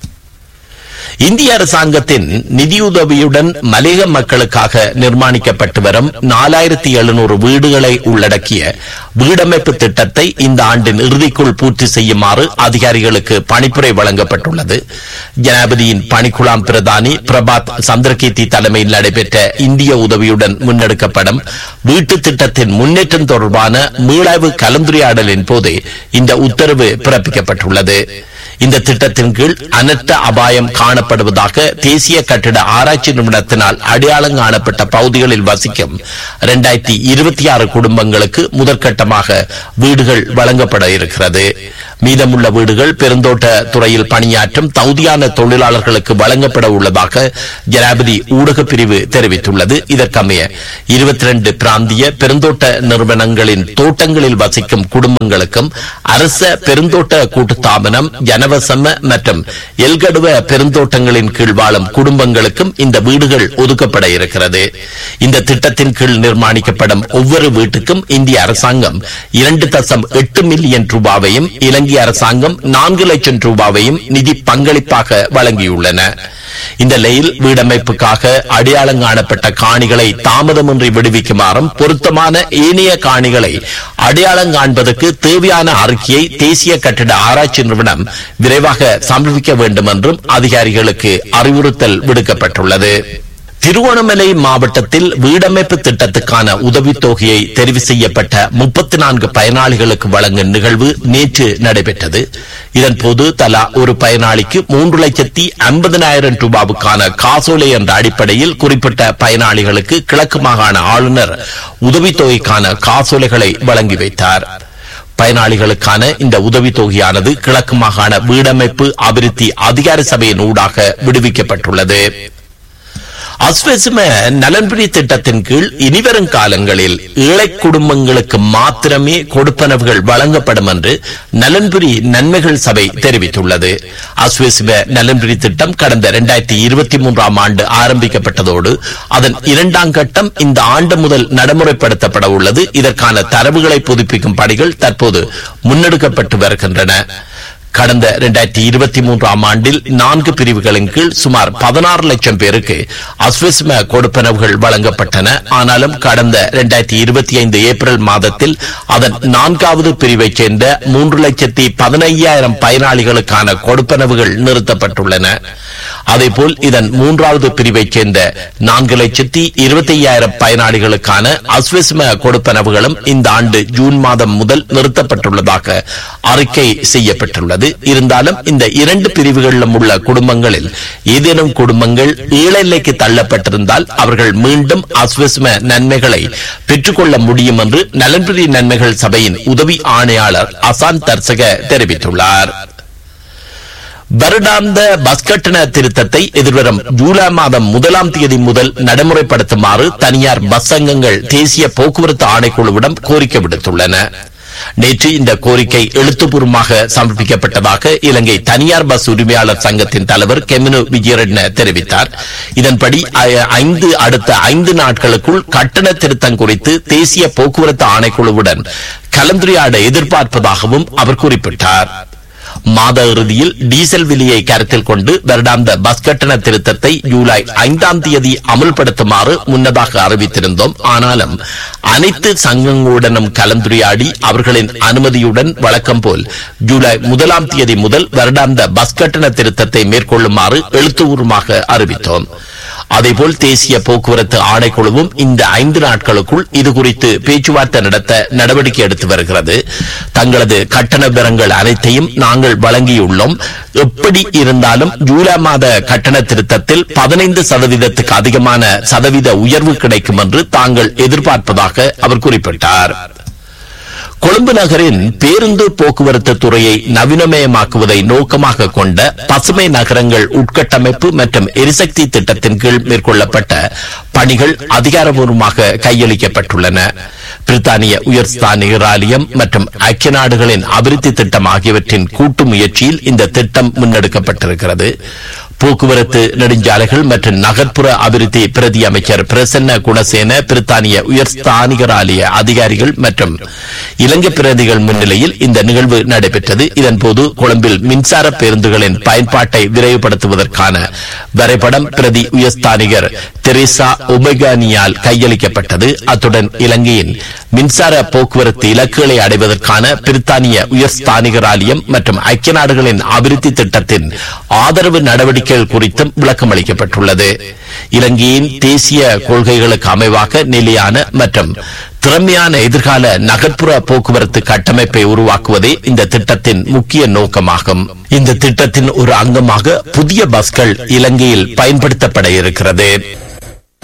இந்திய அரசாங்கத்தின் நிதியுதவியுடன் மலையக மக்களுக்காக நிர்மாணிக்கப்பட்டு வரும் நாலாயிரத்தி எழுநூறு வீடுகளை உள்ளடக்கிய வீடமைப்பு திட்டத்தை இந்த ஆண்டின் இறுதிக்குள் பூர்த்தி செய்யுமாறு அதிகாரிகளுக்கு பணிப்புரை வழங்கப்பட்டுள்ளது ஜனாதிபதியின் பணிக்குழாம் பிரதானி பிரபாத் சந்திரகீர்த்தி தலைமையில் நடைபெற்ற இந்திய உதவியுடன் முன்னெடுக்கப்படும் வீட்டு திட்டத்தின் முன்னேற்றம் தொடர்பான மீளாய்வு கலந்துரையாடலின் போது இந்த உத்தரவு பிறப்பிக்கப்பட்டுள்ளது இந்த திட்டத்தின் கீழ் அனர்த்த அபாயம் காணப்படுவதாக தேசிய கட்டிட ஆராய்ச்சி நிறுவனத்தினால் அடையாளம் காணப்பட்ட பகுதிகளில் வசிக்கும் இரண்டாயிரத்தி இருபத்தி ஆறு குடும்பங்களுக்கு முதற்கட்டமாக வீடுகள் வழங்கப்பட இருக்கிறது மீதமுள்ள வீடுகள் பெருந்தோட்ட துறையில் பணியாற்றும் தகுதியான தொழிலாளர்களுக்கு வழங்கப்பட உள்ளதாக ஜனாதிபதி ஊடக பிரிவு தெரிவித்துள்ளது இதற்கமைய இருபத்தி ரெண்டு பிராந்திய பெருந்தோட்ட நிறுவனங்களின் தோட்டங்களில் வசிக்கும் குடும்பங்களுக்கும் அரச பெருந்தோட்ட கூட்டுத்தாபனம் ஜன கனவசம மற்றும் எல்கடுவ பெருந்தோட்டங்களின் கீழ் வாழும் குடும்பங்களுக்கும் இந்த வீடுகள் ஒதுக்கப்பட இருக்கிறது இந்த திட்டத்தின் கீழ் நிர்மாணிக்கப்படும் ஒவ்வொரு வீட்டுக்கும் இந்திய அரசாங்கம் இரண்டு தசம் எட்டு மில்லியன் ரூபாவையும் இலங்கை அரசாங்கம் நான்கு லட்சம் ரூபாவையும் நிதி பங்களிப்பாக வழங்கியுள்ளன இந்த நிலையில் வீடமைப்புக்காக அடையாளம் காணப்பட்ட காணிகளை தாமதமின்றி விடுவிக்குமாறும் பொருத்தமான ஏனைய காணிகளை அடையாளம் காண்பதற்கு தேவையான அறிக்கையை தேசிய கட்டிட ஆராய்ச்சி நிறுவனம் விரைவாக சமர்ப்பிக்க வேண்டும் என்றும் அதிகாரிகளுக்கு அறிவுறுத்தல் விடுக்கப்பட்டுள்ளது திருவோணமலை மாவட்டத்தில் வீடமைப்பு திட்டத்துக்கான உதவித்தொகையை தெரிவு செய்யப்பட்ட முப்பத்தி நான்கு பயனாளிகளுக்கு வழங்கும் நிகழ்வு நேற்று நடைபெற்றது இதன்போது தலா ஒரு பயனாளிக்கு மூன்று லட்சத்தி ஐம்பதனாயிரம் ரூபாவுக்கான காசோலை என்ற அடிப்படையில் குறிப்பிட்ட பயனாளிகளுக்கு கிழக்கு மாகாண ஆளுநர் உதவித்தொகைக்கான காசோலைகளை வழங்கி வைத்தார் பயனாளிகளுக்கான இந்த உதவித்தொகையானது கிழக்கு மாகாண வீடமைப்பு அபிவிருத்தி அதிகார சபையின் ஊடாக விடுவிக்கப்பட்டுள்ளது அஸ்வசிம நலன்புரி திட்டத்தின் கீழ் இனிவரும் காலங்களில் ஏழை குடும்பங்களுக்கு மாத்திரமே கொடுப்பனவுகள் வழங்கப்படும் என்று நலன்புரி நன்மைகள் சபை தெரிவித்துள்ளது அஸ்வசிம நலன்புரி திட்டம் கடந்த இரண்டாயிரத்தி இருபத்தி மூன்றாம் ஆண்டு ஆரம்பிக்கப்பட்டதோடு அதன் இரண்டாம் கட்டம் இந்த ஆண்டு முதல் நடைமுறைப்படுத்தப்பட உள்ளது இதற்கான தரவுகளை புதுப்பிக்கும் பணிகள் தற்போது முன்னெடுக்கப்பட்டு வருகின்றன கடந்த இரண்டாயிரத்தி இருபத்தி மூன்றாம் ஆண்டில் நான்கு பிரிவுகளின் கீழ் சுமார் பதினாறு லட்சம் பேருக்கு அஸ்விஸ்ம கொடுப்பனவுகள் வழங்கப்பட்டன ஆனாலும் கடந்த இரண்டாயிரத்தி இருபத்தி ஐந்து ஏப்ரல் மாதத்தில் அதன் நான்காவது பிரிவைச் சேர்ந்த மூன்று லட்சத்தி பதினையாயிரம் பயனாளிகளுக்கான கொடுப்பனவுகள் நிறுத்தப்பட்டுள்ளன அதேபோல் இதன் மூன்றாவது பிரிவைச் சேர்ந்த நான்கு லட்சத்தி இருபத்தி ஐயாயிரம் பயனாளிகளுக்கான அஸ்விஸ்ம கொடுப்பனவுகளும் இந்த ஆண்டு ஜூன் மாதம் முதல் நிறுத்தப்பட்டுள்ளதாக அறிக்கை செய்யப்பட்டுள்ளது இருந்தாலும் இந்த இரண்டு பிரிவுகளிலும் உள்ள குடும்பங்களில் ஏதேனும் குடும்பங்கள் ஈழநிலைக்கு தள்ளப்பட்டிருந்தால் அவர்கள் மீண்டும் அஸ்விஸ்ம நன்மைகளை பெற்றுக்கொள்ள முடியும் என்று நலன்புரி நன்மைகள் சபையின் உதவி ஆணையாளர் அசான் தர்சக தெரிவித்துள்ளார் வருடாந்த பஸ் கட்டண திருத்தத்தை எதிர்வரும் ஜூலை மாதம் முதலாம் தேதி முதல் நடைமுறைப்படுத்துமாறு தனியார் பஸ் சங்கங்கள் தேசிய போக்குவரத்து ஆணைக்குழுவிடம் கோரிக்கை விடுத்துள்ளன நேற்று இந்த கோரிக்கை எழுத்துப்பூர்வமாக சமர்ப்பிக்கப்பட்டதாக இலங்கை தனியார் பஸ் உரிமையாளர் சங்கத்தின் தலைவர் கெமினு விஜயரட்ன தெரிவித்தார் இதன்படி ஐ- ஐந்து அடுத்த ஐந்து நாட்களுக்குள் கட்டண திருத்தம் குறித்து தேசிய போக்குவரத்து ஆணைக்குழுவுடன் கலந்துரையாட எதிர்பார்ப்பதாகவும் அவர் குறிப்பிட்டார் மாத இறுதியில் டீசல் விலையை கருத்தில் கொண்டு வருடாந்த பஸ் கட்டண திருத்தத்தை ஜூலை ஐந்தாம் தேதி அமல்படுத்துமாறு முன்னதாக அறிவித்திருந்தோம் ஆனாலும் அனைத்து சங்கங்களுடனும் கலந்துரையாடி அவர்களின் அனுமதியுடன் வழக்கம் போல் ஜூலை முதலாம் தேதி முதல் வருடாந்த பஸ் கட்டண திருத்தத்தை மேற்கொள்ளுமாறு எழுத்துப்பூர்வமாக அறிவித்தோம் அதேபோல் தேசிய போக்குவரத்து ஆணைக்குழுவும் இந்த ஐந்து நாட்களுக்குள் இது குறித்து பேச்சுவார்த்தை நடத்த நடவடிக்கை எடுத்து வருகிறது தங்களது கட்டண விவரங்கள் அனைத்தையும் நாங்கள் வழங்கியுள்ளோம் எப்படி இருந்தாலும் ஜூலை மாத கட்டண திருத்தத்தில் பதினைந்து சதவீதத்துக்கு அதிகமான சதவீத உயர்வு கிடைக்கும் என்று தாங்கள் எதிர்பார்ப்பதாக அவர் குறிப்பிட்டார் கொழும்பு நகரின் பேருந்து போக்குவரத்து துறையை நவீனமயமாக்குவதை நோக்கமாக கொண்ட பசுமை நகரங்கள் உட்கட்டமைப்பு மற்றும் எரிசக்தி திட்டத்தின் கீழ் மேற்கொள்ளப்பட்ட பணிகள் அதிகாரபூர்வமாக கையளிக்கப்பட்டுள்ளன பிரித்தானிய உயர்ஸ்தானிகர் ஆலயம் மற்றும் ஐக்கிய நாடுகளின் அபிவிருத்தி திட்டம் ஆகியவற்றின் கூட்டு முயற்சியில் இந்த திட்டம் முன்னெடுக்கப்பட்டிருக்கிறது போக்குவரத்து நெடுஞ்சாலைகள் மற்றும் நகர்ப்புற அபிவிருத்தி பிரதி அமைச்சர் பிரசன்ன குணசேன பிரித்தானிய உயர்ஸ்தானிகராலய அதிகாரிகள் மற்றும் இலங்கை பிரதிகள் முன்னிலையில் இந்த நிகழ்வு நடைபெற்றது இதன்போது கொழும்பில் மின்சார பேருந்துகளின் பயன்பாட்டை விரைவுபடுத்துவதற்கான வரைபடம் பிரதி உயர்ஸ்தானிகர் தெரேசா ஒபெகானியால் கையளிக்கப்பட்டது அத்துடன் இலங்கையின் மின்சார போக்குவரத்து இலக்குகளை அடைவதற்கான பிரித்தானிய உயர்ஸ்தானிகர் ஆலயம் மற்றும் ஐக்கிய நாடுகளின் அபிவிருத்தி திட்டத்தின் ஆதரவு நடவடிக்கைகள் குறித்தும் விளக்கம் அளிக்கப்பட்டுள்ளது இலங்கையின் தேசிய கொள்கைகளுக்கு அமைவாக நிலையான மற்றும் திறமையான எதிர்கால நகர்ப்புற போக்குவரத்து கட்டமைப்பை உருவாக்குவதே இந்த திட்டத்தின் முக்கிய நோக்கமாகும் இந்த திட்டத்தின் ஒரு அங்கமாக புதிய பஸ்கள் இலங்கையில் பயன்படுத்தப்பட இருக்கிறது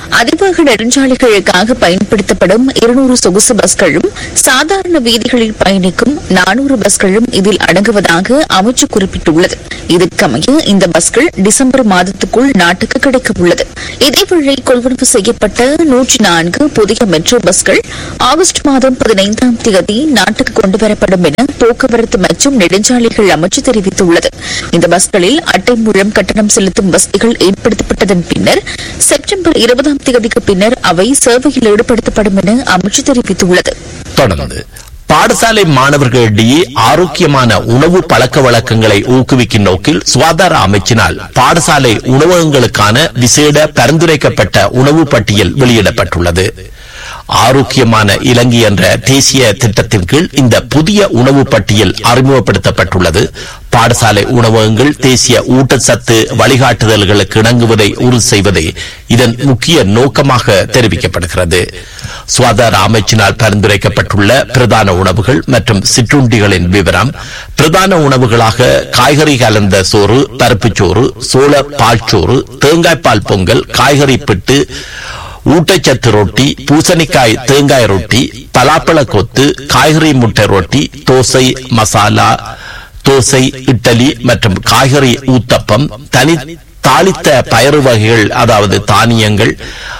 அதிவேக நெடுஞ்சாலைகளுக்காக பயன்படுத்தப்படும் இருநூறு சொகுசு பஸ்களும் சாதாரண வீதிகளில் பயணிக்கும் நானூறு பஸ்களும் இதில் அடங்குவதாக அமைச்சு குறிப்பிட்டுள்ளது இதற்கமைய இந்த பஸ்கள் டிசம்பர் மாதத்துக்குள் நாட்டுக்கு கிடைக்க உள்ளது இதேவேளை கொள்வனவு செய்யப்பட்ட நூற்றி நான்கு புதிய மெட்ரோ பஸ்கள் ஆகஸ்ட் மாதம் பதினைந்தாம் தேதி நாட்டுக்கு கொண்டுவரப்படும் என போக்குவரத்து மற்றும் நெடுஞ்சாலைகள் அமைச்சு தெரிவித்துள்ளது இந்த பஸ்களில் அட்டை மூலம் கட்டணம் செலுத்தும் வசதிகள் ஏற்படுத்தப்பட்டதன் பின்னர் செப்டம்பர் இருபதாம் தேதிக்கு பின்னர் அவை சேவையில் ஈடுபடுத்தப்படும் என அமைச்சு தெரிவித்துள்ளது தொடர்ந்து பாடசாலை மாணவர்களிடையே ஆரோக்கியமான உணவு பழக்க வழக்கங்களை ஊக்குவிக்கும் நோக்கில் சுகாதார அமைச்சினால் பாடசாலை உணவகங்களுக்கான விசேட பரிந்துரைக்கப்பட்ட உணவு பட்டியல் வெளியிடப்பட்டுள்ளது ஆரோக்கியமான இலங்கை என்ற தேசிய திட்டத்தின் கீழ் இந்த புதிய உணவு பட்டியல் அறிமுகப்படுத்தப்பட்டுள்ளது பாடசாலை உணவகங்கள் தேசிய ஊட்டச்சத்து வழிகாட்டுதல்களுக்கு இணங்குவதை உறுதி செய்வதே இதன் முக்கிய நோக்கமாக தெரிவிக்கப்படுகிறது சுகாதார அமைச்சினால் பரிந்துரைக்கப்பட்டுள்ள பிரதான உணவுகள் மற்றும் சிற்றுண்டிகளின் விவரம் பிரதான உணவுகளாக காய்கறி கலந்த சோறு பருப்புச்சோறு சோள பால்சோறு தேங்காய்பால் பொங்கல் காய்கறி பிட்டு ஊட்டச்சத்து ரொட்டி பூசணிக்காய் தேங்காய் ரொட்டி பலாப்பழ கொத்து காய்கறி முட்டை ரொட்டி தோசை மசாலா தோசை இட்டலி மற்றும் காய்கறி ஊத்தப்பம் தனி தாளித்த பயறு வகைகள் அதாவது தானியங்கள்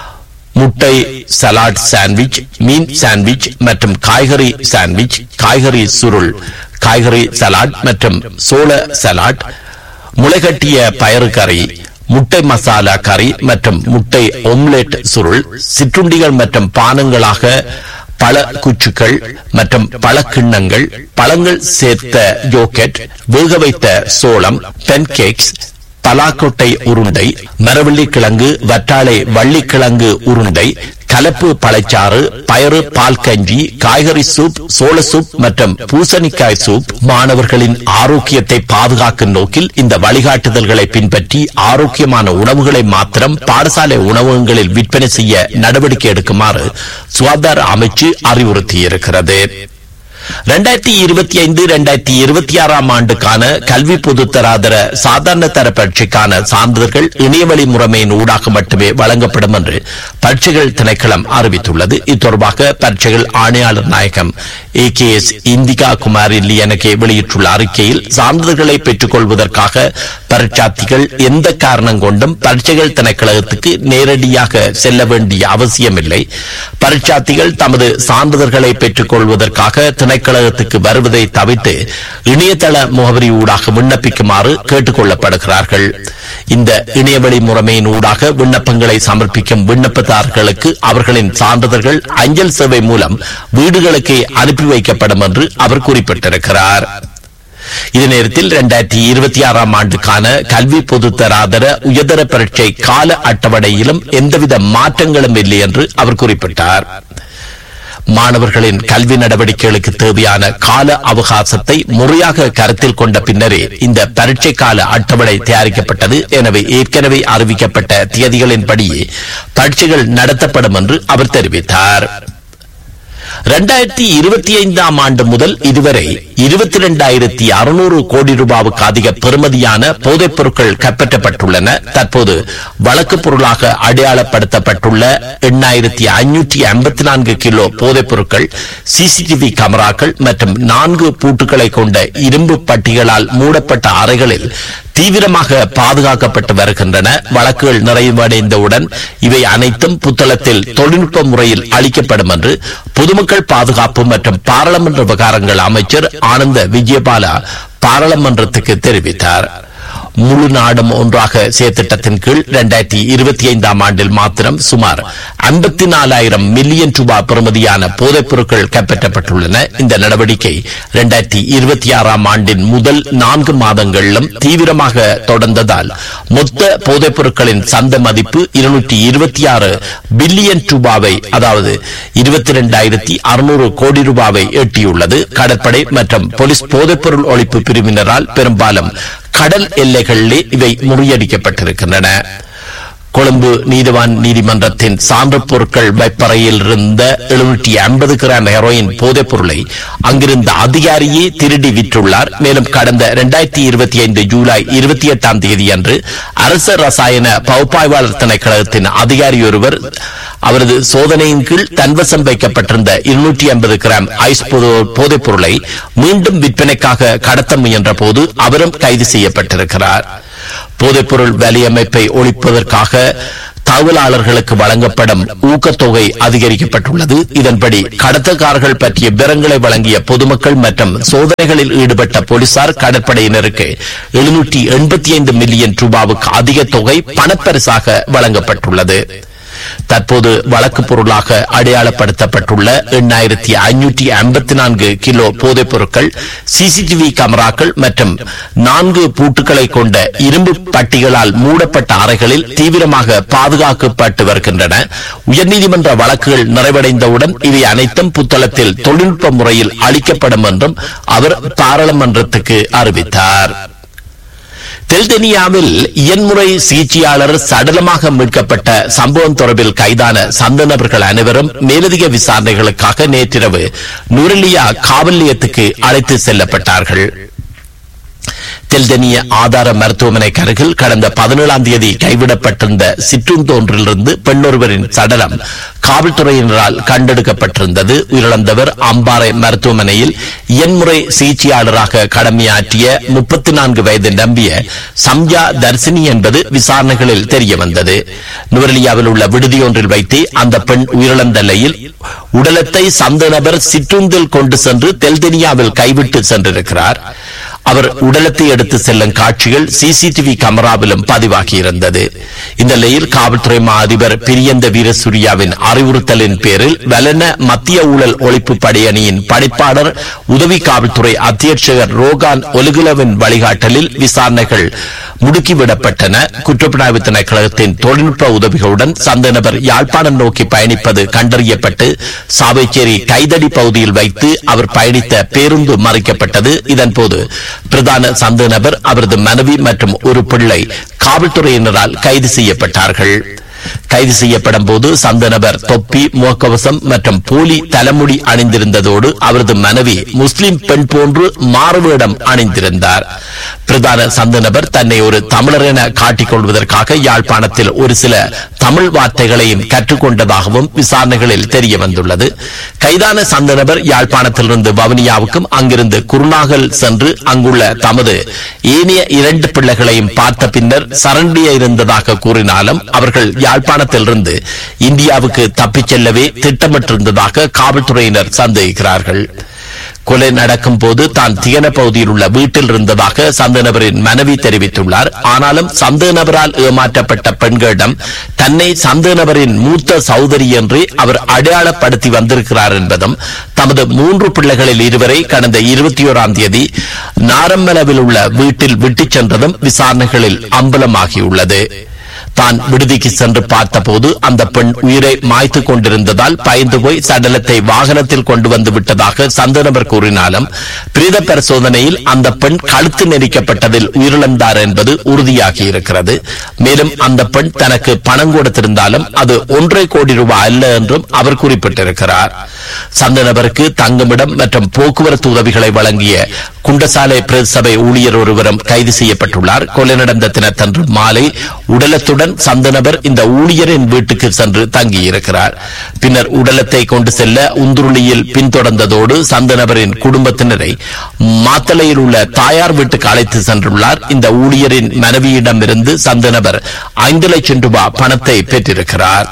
முட்டை சலாட் சாண்ட்விச் மீன் சாண்ட்விச் மற்றும் காய்கறி சாண்ட்விச் காய்கறி சுருள் காய்கறி சலாட் மற்றும் சோள சலாட் முளைகட்டிய பயறு கறி முட்டை மசாலா கறி மற்றும் முட்டை ஒம்லெட் சுருள் சிற்றுண்டிகள் மற்றும் பானங்களாக பழ குச்சுக்கள் மற்றும் பழக்கிண்ணங்கள் பழங்கள் சேர்த்த ஜோக்கெட் வேக வைத்த சோளம் பென்கேக்ஸ் பலாக்கொட்டை உருண்டை மரவள்ளி கிழங்கு வற்றாழை வள்ளிக்கிழங்கு உருண்டை கலப்பு பழச்சாறு பயறு பால் கஞ்சி காய்கறி சூப் சோள சூப் மற்றும் பூசணிக்காய் சூப் மாணவர்களின் ஆரோக்கியத்தை பாதுகாக்கும் நோக்கில் இந்த வழிகாட்டுதல்களை பின்பற்றி ஆரோக்கியமான உணவுகளை மாத்திரம் பாடசாலை உணவகங்களில் விற்பனை செய்ய நடவடிக்கை எடுக்குமாறு சுகாதார அமைச்சு அறிவுறுத்தியிருக்கிறது ரெண்டாயிரத்தி இருபத்தி ஐந்து ரெண்டாயிரத்தி இருபத்தி ஆறாம் ஆண்டுக்கான கல்வி பொதுத்தராதர சாதாரண தர பரீட்சைக்கான சான்றிதழ்கள் இணையவழி முறைமையின் ஊடாக மட்டுமே வழங்கப்படும் என்று பரீட்சைகள் திணைக்களம் அறிவித்துள்ளது இத்தொடர்பாக பரீட்சைகள் ஆணையாளர் நாயகம் A K S Indika Kumar Illiyanage வெளியிட்டுள்ள அறிக்கையில் சான்றிதழ்களை பெற்றுக் கொள்வதற்காக பரீட்சார்த்திகள் எந்த காரணம் கொண்டும் பரீட்சைகள் திணைக்களத்துக்கு நேரடியாக செல்ல வேண்டிய அவசியமில்லை பரீட்சார்த்திகள் தமது சான்றிதழ்களை பெற்றுக் கொள்வதற்காக திணைக்களத்துக்கு வருவதை தவிர்த்து இணையதள முகவரி ஊடாக விண்ணப்பிக்குமாறு கேட்டுக் கொள்ளப்படுகிறார்கள் இந்த இணையவழி முறைமையின் ஊடாக விண்ணப்பங்களை சமர்ப்பிக்கும் விண்ணப்பதாரர்களுக்கு அவர்களின் சான்றிதழ்கள் அஞ்சல் சேவை மூலம் வீடுகளுக்கே அனுப்பி வைக்கப்படும் என்று அவர் குறிப்பிட்டிருக்கிறார் இதே நேரத்தில் இரண்டாயிரத்தி இருபத்தி ஆறாம் ஆண்டுக்கான கல்வி பொதுத்தராதர உயர்தர பரீட்சை கால அட்டவணையிலும் எந்தவித மாற்றங்களும் இல்லை என்று அவர் குறிப்பிட்டார் மாணவர்களின் கல்வி நடவடிக்கைகளுக்கு தேவையான கால அவகாசத்தை முறையாக கருத்தில் கொண்ட பின்னரே இந்த பரீட்சை கால அட்டவணை தயாரிக்கப்பட்டது எனவே ஏற்கனவே அறிவிக்கப்பட்ட தேதிகளின்படியே பரீட்சைகள் நடத்தப்படும் என்று அவர் தெரிவித்தார் இரண்டாயிரத்தி இருபத்தி ஐந்தாம் ஆண்டு முதல் இதுவரை இருபத்தி இரண்டாயிரத்தி அறுநூறு கோடி ரூபாவுக்கு அதிக பெறுமதியான போதைப் பொருட்கள் கைப்பற்றப்பட்டுள்ளன தற்போது வழக்கு பொருளாக அடையாளப்படுத்தப்பட்டுள்ள எண்ணாயிரத்தி ஐநூற்றி ஐம்பத்தி நான்கு கிலோ போதைப் பொருட்கள் சிசிடிவி கேமராக்கள் மற்றும் நான்கு பூட்டுகளை கொண்ட இரும்பு பட்டிகளால் மூடப்பட்ட அறைகளில் தீவிரமாக பாதுகாக்கப்பட்டு வருகின்றன வழக்குகள் நிறைவடைந்தவுடன் இவை அனைத்தும் புத்தளத்தில் தொழில்நுட்ப முறையில் அளிக்கப்படும் என்று பொதுமக்கள் பாதுகாப்பு மற்றும் பாராளுமன்ற விவகாரங்கள் அமைச்சர் ஆனந்த விஜயபாலா பாராளுமன்றத்துக்கு தெரிவித்தார் முழு நாடும் ஒன்றாக செயற்திட்டத்தின் கீழ் இரண்டாயிரத்தி இருபத்தி ஐந்தாம் ஆண்டில் மாத்திரம் சுமார் ஐம்பத்தி நாலாயிரம் மில்லியன் ரூபாய் பெறுமதியான போதைப் பொருட்கள் கைப்பற்றப்பட்டுள்ளன இந்த நடவடிக்கை இரண்டாயிரத்தி இருபத்தி ஆறாம் ஆண்டின் முதல் நான்கு மாதங்களிலும் தீவிரமாக தொடர்ந்ததால் மொத்த போதைப் பொருட்களின் சந்த மதிப்பு இருநூற்றி இருபத்தி ஆறு பில்லியன் ரூபாவை அதாவது இருபத்தி இரண்டாயிரத்தி அறுநூறு கோடி ரூபாவை எட்டியுள்ளது கடற்படை மற்றும் போலீஸ் போதைப்பொருள் ஒழிப்பு பிரிவினரால் பெரும்பாலும் கடல் எல்லைகளிலே இவை முறியடிக்கப்பட்டிருக்கின்றன கொழும்பு நீதிவான் நீதிமன்றத்தின் சான்று பொருட்கள் வைப்பறையில் இருந்த எழுநூற்றி ஐம்பது கிராம் ஹெரோயின் போதைப் பொருளை அங்கிருந்த அதிகாரியே திருடி விற்றுள்ளார் மேலும் கடந்த இரண்டாயிரத்தி இருபத்தி ஐந்து ஜூலை இருபத்தி எட்டாம் தேதி அன்று அரச ரசாயன பகுப்பாய்வாளர் திணைக்களத்தின் அதிகாரி ஒருவர் அவரது சோதனையின் கீழ் தன்வசம் வைக்கப்பட்டிருந்த இருநூற்றி ஐம்பது கிராம் ஐஸ் போதைப் பொருளை மீண்டும் விற்பனைக்காக கடத்த முயன்ற போது அவரும் கைது செய்யப்பட்டிருக்கிறார் போதைப்பொருள் வலையமைப்பை ஒழிப்பதற்காக தகவலாளர்களுக்கு வழங்கப்படும் ஊக்கத்தொகை அதிகரிக்கப்பட்டுள்ளது இதன்படி கடத்தக்காரர்கள் பற்றிய விவரங்களை வழங்கிய பொதுமக்கள் மற்றும் சோதனைகளில் ஈடுபட்ட போலீசார் கடற்படையினருக்கு எழுநூற்றி எண்பத்தி ஐந்து மில்லியன் ரூபாவுக்கு அதிக தொகை பணப்பரிசாக வழங்கப்பட்டுள்ளது தற்போது வழக்கு பொருளாக அடையாளப்படுத்தப்பட்டுள்ள எண்ணாயிரத்தி ஐநூற்றி ஐம்பத்தி நான்கு கிலோ போதைப் பொருட்கள் சிசிடிவி கேமராக்கள் மற்றும் நான்கு பூட்டுகளை கொண்ட இரும்பு பட்டிகளால் மூடப்பட்ட அறைகளில் தீவிரமாக பாதுகாக்கப்பட்டு வருகின்றன உயர்நீதிமன்ற வழக்குகள் நிறைவடைந்தவுடன் இவை அனைத்தும் புத்தளத்தில் தொழில்நுட்ப முறையில் அளிக்கப்படும் என்றும் அவர் பாராளுமன்றத்துக்கு அறிவித்தார் தெல்தெனியாவில் இயன்முறை சிகிச்சையாளர் சடலமாக மீட்கப்பட்ட சம்பவம் தொடர்பில் கைதான சந்த நபர்கள் அனைவரும் மேலதிக விசாரணைகளுக்காக நேற்றிரவு நுரலியா காவல் நிலையத்துக்கு அழைத்து செல்லப்பட்டார்கள் தெல்தெனிய ஆதார மருத்துவமனைக்கு அருகில் கடந்த பதினேழாம் தேதி கைவிடப்பட்டிருந்த சிற்றுந்தோன்றிலிருந்து பெண்ணொருவரின் சடலம் காவல்துறையினரால் கண்டெடுக்கப்பட்டிருந்தது உயிரிழந்தவர் அம்பாறை மருத்துவமனையில் இயன்முறை சிகிச்சையாளராக கடமையாற்றிய முப்பத்தி நான்கு வயது நம்பிய சம்யா தர்சினி என்பது விசாரணைகளில் தெரிய வந்தது நுவரெலியாவில் உள்ள விடுதியொன்றில் வைத்தே அந்த பெண் உயிரிழந்த நிலையில் உடலத்தை சந்த நபர் சிற்றுந்தில் கொண்டு சென்று தெல்தெனியாவில் கைவிட்டு சென்றிருக்கிறார் அவர் உடலத்தை எடுத்து செல்லும் காட்சிகள் சிசிடிவி கேமராவிலும் பதிவாகியிருந்தது இந்த நிலையில் காவல்துறை மா அதிபர் பிரியந்த வீரசூரியாவின் அறிவுறுத்தலின் பேரில் வலன மத்திய ஊழல் ஒழிப்பு படையணியின் பணிப்பாளர் உதவி காவல்துறை அத்தியட்சகர் ரோகான் ஒலுகுலவின் வழிகாட்டலில் விசாரணைகள் முடுக்கிவிடப்பட்டன குற்றப்புலனாய்வு திணைக்களத்தின் தொழில்நுட்ப உதவிகளுடன் சந்த நபர் யாழ்ப்பாணம் நோக்கி பயணிப்பது கண்டறியப்பட்டு சாவைச்சேரி கைதடி பகுதியில் வைத்து அவர் பயணித்த பேருந்து மறைக்கப்பட்டது இதன்போது பிரதான சந்த நபர் அவரது மனைவி மற்றும் ஒரு பிள்ளை காவல்துறையினரால் கைது செய்யப்பட்டார்கள் கைது செய்யப்படும் போது சந்த நபர் தொப்பி முகக்கவசம் மற்றும் போலி தலைமுடி அணிந்திருந்ததோடு அவரது மனைவி முஸ்லிம் பெண் போன்று மாறுவேடம் அணிந்திருந்தார் பிரதான சந்த நபர் தன்னை ஒரு தமிழர் என காட்டிக் கொள்வதற்காக யாழ்ப்பாணத்தில் ஒரு சில தமிழ் வார்த்தைகளையும் கற்றுக்கொண்டதாகவும் விசாரணைகளில் தெரிய வந்துள்ளது கைதான சந்த நபர் யாழ்ப்பாணத்திலிருந்து வவுனியாவுக்கும் அங்கிருந்து குருநாகல் சென்று அங்குள்ள தமது ஏனைய இரண்டு பிள்ளைகளையும் பார்த்த பின்னர் சரண்டிய இருந்ததாக கூறினாலும் அவர்கள் யாழ்ப்பாணத்திலிருந்து இந்தியாவுக்கு தப்பிச் செல்லவே திட்டமிட்டிருந்ததாக காவல்துறையினர் சந்தேகிக்கிறார்கள் கொலை நடக்கும் போது தான் தியன பகுதியில் உள்ள வீட்டில் இருந்ததாக சந்த நபரின் மனைவி தெரிவித்துள்ளார் ஆனாலும் சந்த நபரால் ஏமாற்றப்பட்ட பெண்களிடம் தன்னை சந்த நபரின் மூத்த சகோதரி என்று அவர் அடையாளப்படுத்தி வந்திருக்கிறார் என்பதும் தமது மூன்று பிள்ளைகளில் இருவரை கடந்த இருபத்தி ஓராம் தேதி நாரம்மலவில் உள்ள வீட்டில் விட்டுச் சென்றதும் விசாரணைகளில் அம்பலமாகியுள்ளது தான் விடுதிக்கு சென்று பார்த்தபோது அந்த பெண் உயிரை மாய்த்து கொண்டிருந்ததால் பயந்து போய் சடலத்தை வாகனத்தில் கொண்டு வந்து விட்டதாக சந்தனபர் கூறினாலும் பிரேத பரிசோதனையில் அந்த பெண் கழுத்து நெரிக்கப்பட்டதில் உயிரிழந்தார் என்பது உறுதியாகி இருக்கிறது மேலும் அந்த பெண் தனக்கு பணம் கொடுத்திருந்தாலும் அது ஒன்றரை கோடி ரூபாய் அல்ல என்றும் அவர் குறிப்பிட்டிருக்கிறார் சந்தனபருக்கு தங்குமிடம் மற்றும் போக்குவரத்து உதவிகளை வழங்கிய குண்டசாலை பிரசபை ஊழியர் ஒருவரும் கைது செய்யப்பட்டுள்ளார் கொலை நடந்த தினத்தன்று மாலை உடலத்துடன் சந்தனபர் இந்த ஊழியரின் வீட்டுக்கு சென்று தங்கியிருக்கிறார் பின்னர் உடலத்தை கொண்டு செல்ல உந்துருளியில் பின்தொடர்ந்ததோடு சந்தனபரின் குடும்பத்தினரை மாத்தளையில் உள்ள தாயார் வீட்டுக்கு அழைத்து சென்றுள்ளார் இந்த ஊழியரின் மனைவியிடமிருந்து சந்தனபர் ஐந்து லட்சம் ரூபாய் பணத்தை பெற்றிருக்கிறார்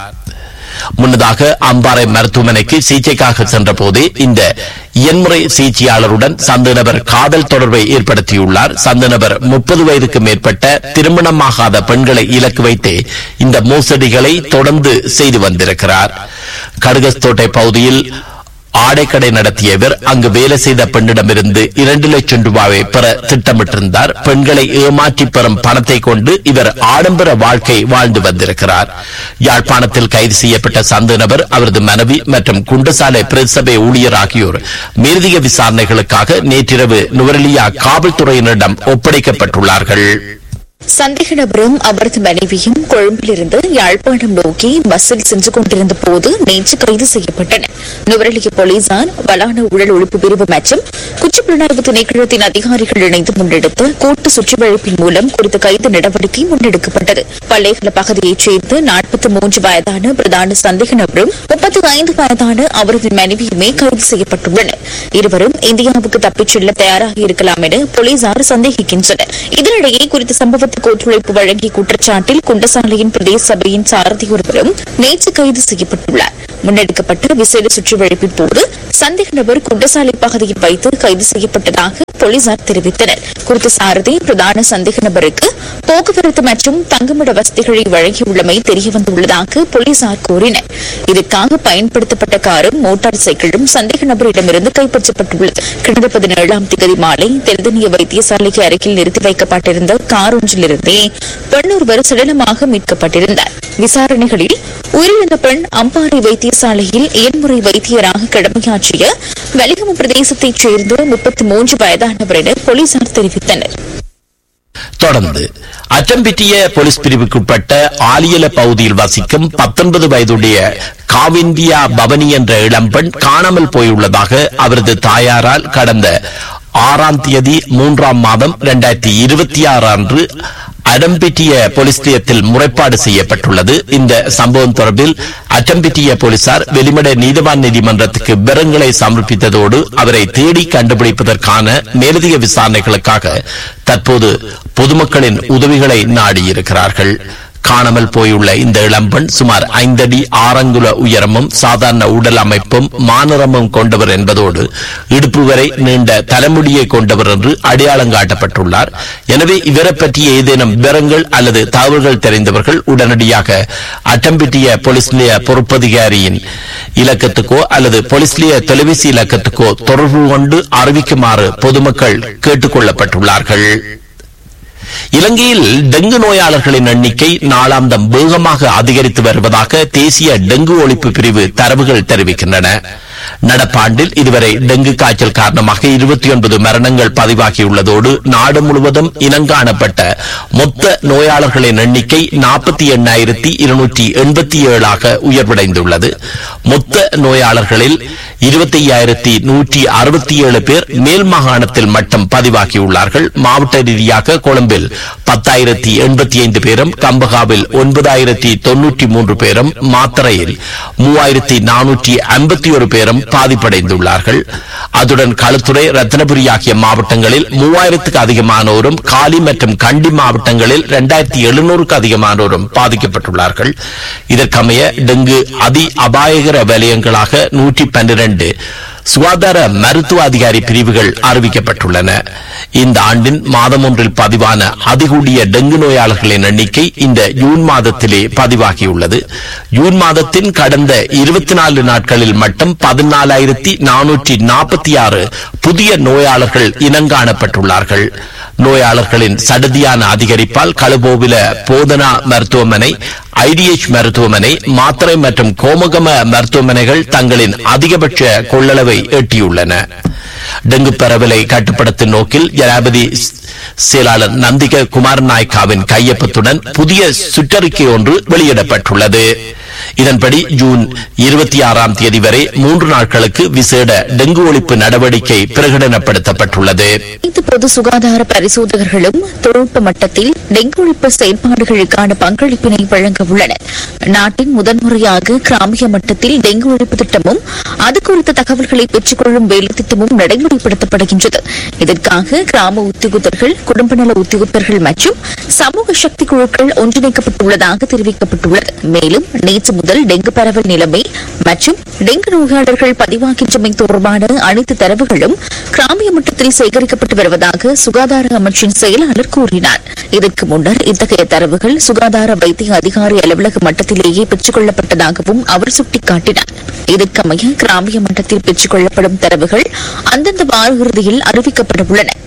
முன்னதாக அம்பாறை மருத்துவமனைக்கு சிகிச்சைக்காக சென்ற போதே இந்த இயன்முறை சிகிச்சையாளருடன் சந்தனபர் காதல் தொடர்பை ஏற்படுத்தியுள்ளார் சந்தனபர் முப்பது வயதுக்கு மேற்பட்ட திருமணமாகாத பெண்களை இலக்கு வைத்தே இந்த மோசடிகளை தொடர்ந்து செய்து வந்திருக்கிறார் கடுகஸ்தோட்டை பகுதியில் ஆடைக்கடை நடத்திய இவர் அங்கு வேலை செய்த பெண்ணிடமிருந்து இரண்டு லட்சம் ரூபாயை பெற திட்டமிட்டிருந்தார் பெண்களை ஏமாற்றி பெறும் பணத்தை கொண்டு இவர் ஆடம்பர வாழ்க்கை வாழ்ந்து வந்திருக்கிறார் யாழ்ப்பாணத்தில் கைது செய்யப்பட்ட சந்த நபர் அவரது மனைவி மற்றும் குண்டசாலை பிரசபை ஊழியர் ஆகியோர் மேலதிக விசாரணைகளுக்காக நேற்றிரவு நுவரெலியா காவல்துறையினரிடம் ஒப்படைக்கப்பட்டுள்ளார்கள் சந்தேக நபரும் அவரது மனைவியும் கொழும்பிலிருந்து யாழ்ப்பாணம் நோக்கி பஸ்ஸில் சென்று கொண்டிருந்த போது நேற்று கைது செய்யப்பட்டனர் நுவரெலிய போலீசார் வலான ஊழல் ஒழிப்பு பிரிவு மற்றும் குற்றப்புலனாய்வு திணைக்களத்தின் அதிகாரிகள் இணைந்து முன்னெடுத்த கூட்டு சுற்றுவளைப்பின் மூலம் குறித்த கைது நடவடிக்கை முன்னெடுக்கப்பட்டது பல்லேகல பகுதியைச் சேர்ந்த நாற்பத்தி மூன்று வயதான பிரதான சந்தேக நபரும் முப்பத்தி ஐந்து வயதான அவரது மனைவியுமே கைது செய்யப்பட்டுள்ளனர் இருவரும் இந்தியாவுக்கு தப்பிச் செல்ல தயாராக இருக்கலாம் என போலீசார் சந்தேகிக்கின்றனர் இதனிடையே குறித்த சம்பவத்துக்கு ஒத்துழைப்பு வழங்கிய குற்றச்சாட்டில் குண்டசாலையின் பிரதேச சபையின் சாரதி ஒருவரும் நேற்று கைது செய்யப்பட்டுள்ளார் முன்னெடுக்கப்பட்ட விசேட சுற்றுவளைப்பின் போது சந்தேக நபர் குண்டசாலை பகுதியில் வைத்து கைது செய்யப்பட்டதாக போலீசார் தெரிவித்தனர் குறித்த சாரதி பிரதான சந்தேக நபருக்கு போக்குவரத்து மற்றும் தங்குமிட வசதிகளை வழங்கியுள்ளமை தெரியவந்துள்ளதாக போலீசார் கூறினர் இதற்காக பயன்படுத்தப்பட்ட காரும் மோட்டார் சைக்கிளும் சந்தேக நபரிடமிருந்து கைப்பற்றப்பட்டுள்ளது கடந்த பதினேழாம் தேதி மாலை தெல்தனிய வைத்தியசாலைக்கு அருகில் நிறுத்தி வைக்கப்பட்டிருந்த கார் ஒன்றிலிருந்தே பெண் ஒருவர் சடலமாக மீட்கப்பட்டிருந்தார் விசாரணைகளில் உயிரிழந்த பெண் அம்பாறை வைத்தியசாலையில் இயன்முறை வைத்தியராக கடமையாற்றிய வலிகம பிரதேசத்தைச் சேர்ந்த முப்பத்தி மூன்று வயதானவர் என போலீசார் தெரிவித்தனர் தொடர்ந்து அச்சம்பிட்டிய போலீஸ் பிரிவுக்குட்பட்ட ஆலியல பகுதியில் வசிக்கும் பத்தொன்பது வயதுடைய காவிந்தியா பவனி என்ற இளம்பெண் காணாமல் போயுள்ளதாக அவரது தாயாரால் கடந்த ஆறாம் தேதி மூன்றாம் மாதம் இரண்டாயிரத்தி இருபத்தி ஆறு அன்று அடம்பிட்டிய போலீஸ் நிலையத்தில் முறைப்பாடு செய்யப்பட்டுள்ளது இந்த சம்பவம் தொடர்பில் அச்சம்பிட்டிய போலீசார் வெளிமட நீதிவான் நீதிமன்றத்துக்கு விவரங்களை சமர்ப்பித்ததோடு அவரை தேடி கண்டுபிடிப்பதற்கான மேலதிக விசாரணைகளுக்காக தற்போது பொதுமக்களின் உதவிகளை நாடியிருக்கிறார்கள் காணாமல் போயுள்ள இந்த இளம்பெண் சுமார் ஐந்தடி ஆறங்குல உயரமும் சாதாரண உடல் அமைப்பும் மாநிறமும் கொண்டவர் என்பதோடு இடுப்பு வரை நீண்ட தலைமுடியை கொண்டவர் என்று அடையாளம் காட்டப்பட்டுள்ளார் எனவே இவரை பற்றிய ஏதேனும் விவரங்கள் அல்லது தகவல்கள் தெரிந்தவர்கள் உடனடியாக அட்டம்பிட்டிய போலீஸ் நிலைய பொறுப்பதிகாரியின் இலக்கத்துக்கோ அல்லது போலீஸ் நிலைய தொலைபேசி இலக்கத்துக்கோ தொடர்பு கொண்டு அறிவிக்குமாறு பொதுமக்கள் கேட்டுக் கொள்ளப்பட்டுள்ளார்கள் இலங்கையில் டெங்கு நோயாளர்களின் எண்ணிக்கை நாளாந்தம் வேகமாக அதிகரித்து வருவதாக தேசிய டெங்கு ஒழிப்பு பிரிவு தரவுகள் தெரிவிக்கின்றன நடப்பாண்டில் இதுவரை டெங்கு காய்ச்சல் காரணமாக இருபத்தி ஒன்பது மரணங்கள் பதிவாகியுள்ளதோடு நாடு முழுவதும் இனங்காணப்பட்ட மொத்த நோயாளர்களின் எண்ணிக்கை நாற்பத்தி எண்ணாயிரத்தி இருநூற்றி எண்பத்தி ஏழாக உயர்வடைந்துள்ளது மொத்த நோயாளர்களில் இருபத்தி ஐயாயிரத்தி நூற்றி அறுபத்தி ஏழு பேர் மேல் மாகாணத்தில் மட்டும் பதிவாகியுள்ளார்கள் மாவட்ட ரீதியாக கொழும்பில் பத்தாயிரத்தி எண்பத்தி ஐந்து பேரும் கம்பகாவில் ஒன்பதாயிரத்தி தொன்னூற்றி மூன்று பேரும் மாத்தறையில் மூவாயிரத்தி நானூற்றி ஐம்பத்தி ஒரு பேரும் பாதிப்படைந்துள்ளார்கள் அதுடன் களுத்துறை ரத்னபுரி ஆகிய மாவட்டங்களில் மூவாயிரத்துக்கு அதிகமானோரும் காலி மற்றும் கண்டி மாவட்டங்களில் இரண்டாயிரத்தி எழுநூறுக்கு அதிகமானோரும் பாதிக்கப்பட்டுள்ளார்கள் இதற்கமைய டெங்கு அதி அபாயகர வலயங்களாக நூற்றி பன்னிரண்டு சுகாதார மருத்துவ அதிகாரி பிரிவுகள் அறிவிக்கப்பட்டுள்ளன இந்த ஆண்டின் மாதம் ஒன்றில் பதிவான அதிகூடிய டெங்கு நோயாளர்களின் எண்ணிக்கை இந்த ஜூன் மாதத்திலே பதிவாகியுள்ளது ஜூன் மாதத்தின் கடந்த இருபத்தி நாலு நாட்களில் மட்டும் பதினாலாயிரத்தி நானூற்றி நாற்பத்தி ஆறு புதிய நோயாளர்கள் இனங்காணப்பட்டுள்ளார்கள் நோயாளர்களின் சடதியான அதிகரிப்பால் களுபோவில போதனா மருத்துவமனை ஐடிஎச் மருத்துவமனை மாத்திரை மற்றும் கோமகம மருத்துவமனைகள் தங்களின் அதிகபட்ச கொள்ளளவை எட்டியுள்ளன டெங்கு பரவலை கட்டுப்படுத்தும் நோக்கில் ஜனாபதி செயலாளர் நந்திக குமார் நாயக்காவின் கையொப்பத்துடன் புதிய சுற்றறிக்கை ஒன்று வெளியிடப்பட்டுள்ளது இதன்படி ஜூன் இருபத்தி ஆறாம் தேதி வரை மூன்று நாட்களுக்கு விசேட டெங்கு ஒழிப்பு நடவடிக்கை பிரகடனப்படுத்தப்பட்டுள்ளது அனைத்து பொது சுகாதார பரிசோதகர்களும் தொழில்நுட்ப மட்டத்தில் டெங்கு ஒழிப்பு செயல்பாடுகளுக்கான பங்களிப்பினை வழங்க உள்ளனர் நாட்டின் முதன்முறையாக கிராமிய மட்டத்தில் டெங்கு ஒழிப்பு திட்டமும் அது குறித்த தகவல்களை பெற்றுக்கொள்ளும் வேலை திட்டமும் நடைமுறைப்படுத்தப்படுகின்றது இதற்காக கிராம உத்தியோகத்தர்கள் குடும்ப நல உத்தியோகத்தர்கள் மற்றும் சமூக சக்தி குழுக்கள் ஒன்றிணைக்கப்பட்டுள்ளதாக தெரிவிக்கப்பட்டுள்ளது மேலும் நேற்று முதல் டெங்கு பரவல் நிலைமை மற்றும் டெங்கு நோயாளர்கள் பதிவாகின்றமை தொடர்பான அனைத்து தரவுகளும் கிராமிய மட்டத்தில் சேகரிக்கப்பட்டு வருவதாக சுகாதார அமைச்சின் செயலாளர் கூறினார் இதற்கு முன்னர் இத்தகைய தரவுகள் சுகாதார வைத்திய அதிகாரி அலுவலக மட்டத்திலேயே பெற்றுக் கொள்ளப்பட்டதாகவும் அவர் சுட்டிக்காட்டினார் இதற்கமைய கிராமிய மட்டத்தில் பெற்றுக் கொள்ளப்படும் தரவுகள் அந்தந்த வார இறுதியில் அறிவிக்கப்பட உள்ளன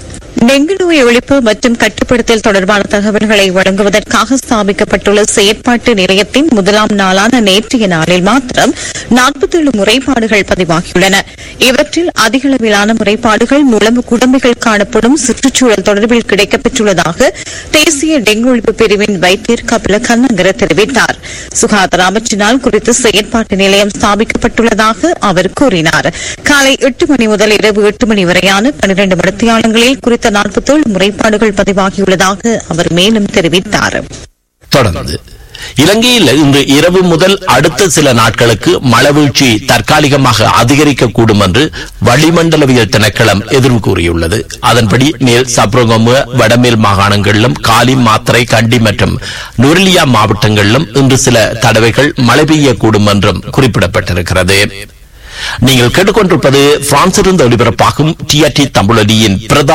டெங்கு நோய் ஒழிப்பு மற்றும் கட்டுப்படுத்தல் தொடர்பான தகவல்களை வழங்குவதற்காக ஸ்தாபிக்கப்பட்டுள்ள செயற்பாட்டு நிலையத்தின் முதலாம் நாளான நேற்றைய நாளில் மாத்திரம் நாற்பத்தேழு முறைப்பாடுகள் பதிவாகியுள்ளன இவற்றில் அதிகளவிலான முறைப்பாடுகள் நுழம்பு குடம்பைகள் காணப்படும் சுற்றுச்சூழல் தொடர்பில் கிடைக்கப்பெற்றுள்ளதாக தேசிய டெங்கு ஒழிப்பு பிரிவின் வைத்தியர் கபில கண்ணங்கர தெரிவித்தார் சுகாதார அமைச்சினால் குறித்த செயற்பாட்டு நிலையம் ஸ்தாபிக்கப்பட்டுள்ளதாக அவர் கூறினார் காலை எட்டு மணி முதல் இரவு எட்டு மணி வரையான பனிரண்டு மணித்தியாலங்களில் குறித்த நாற்பத்தேழு முறைப்பாடுகள் பதிவாகியுள்ளதாக அவர் மேலும் தெரிவித்தார் தொடர்ந்து இலங்கையில் இன்று இரவு முதல் அடுத்த சில நாட்களுக்கு மழவீழ்ச்சி தற்காலிகமாக அதிகரிக்கக்கூடும் என்று வளிமண்டலவியல் திணைக்களம் எதிர்வு கூறியுள்ளது அதன்படி மேல் சப்ரகம வடமேல் மாகாணங்களிலும் காலி மாத்திரை கண்டி மற்றும் நுரலியா மாவட்டங்களிலும் இன்று சில தடவைகள் மழை பெய்யக்கூடும் என்றும் குறிப்பிடப்பட்டிருக்கிறது நீங்கள் கேட்டுக்கொண்டிருப்பது பிரான்சிலிருந்து ஒளிபரப்பாகும் டிஆர்டி தமிழொலியின் பிரதான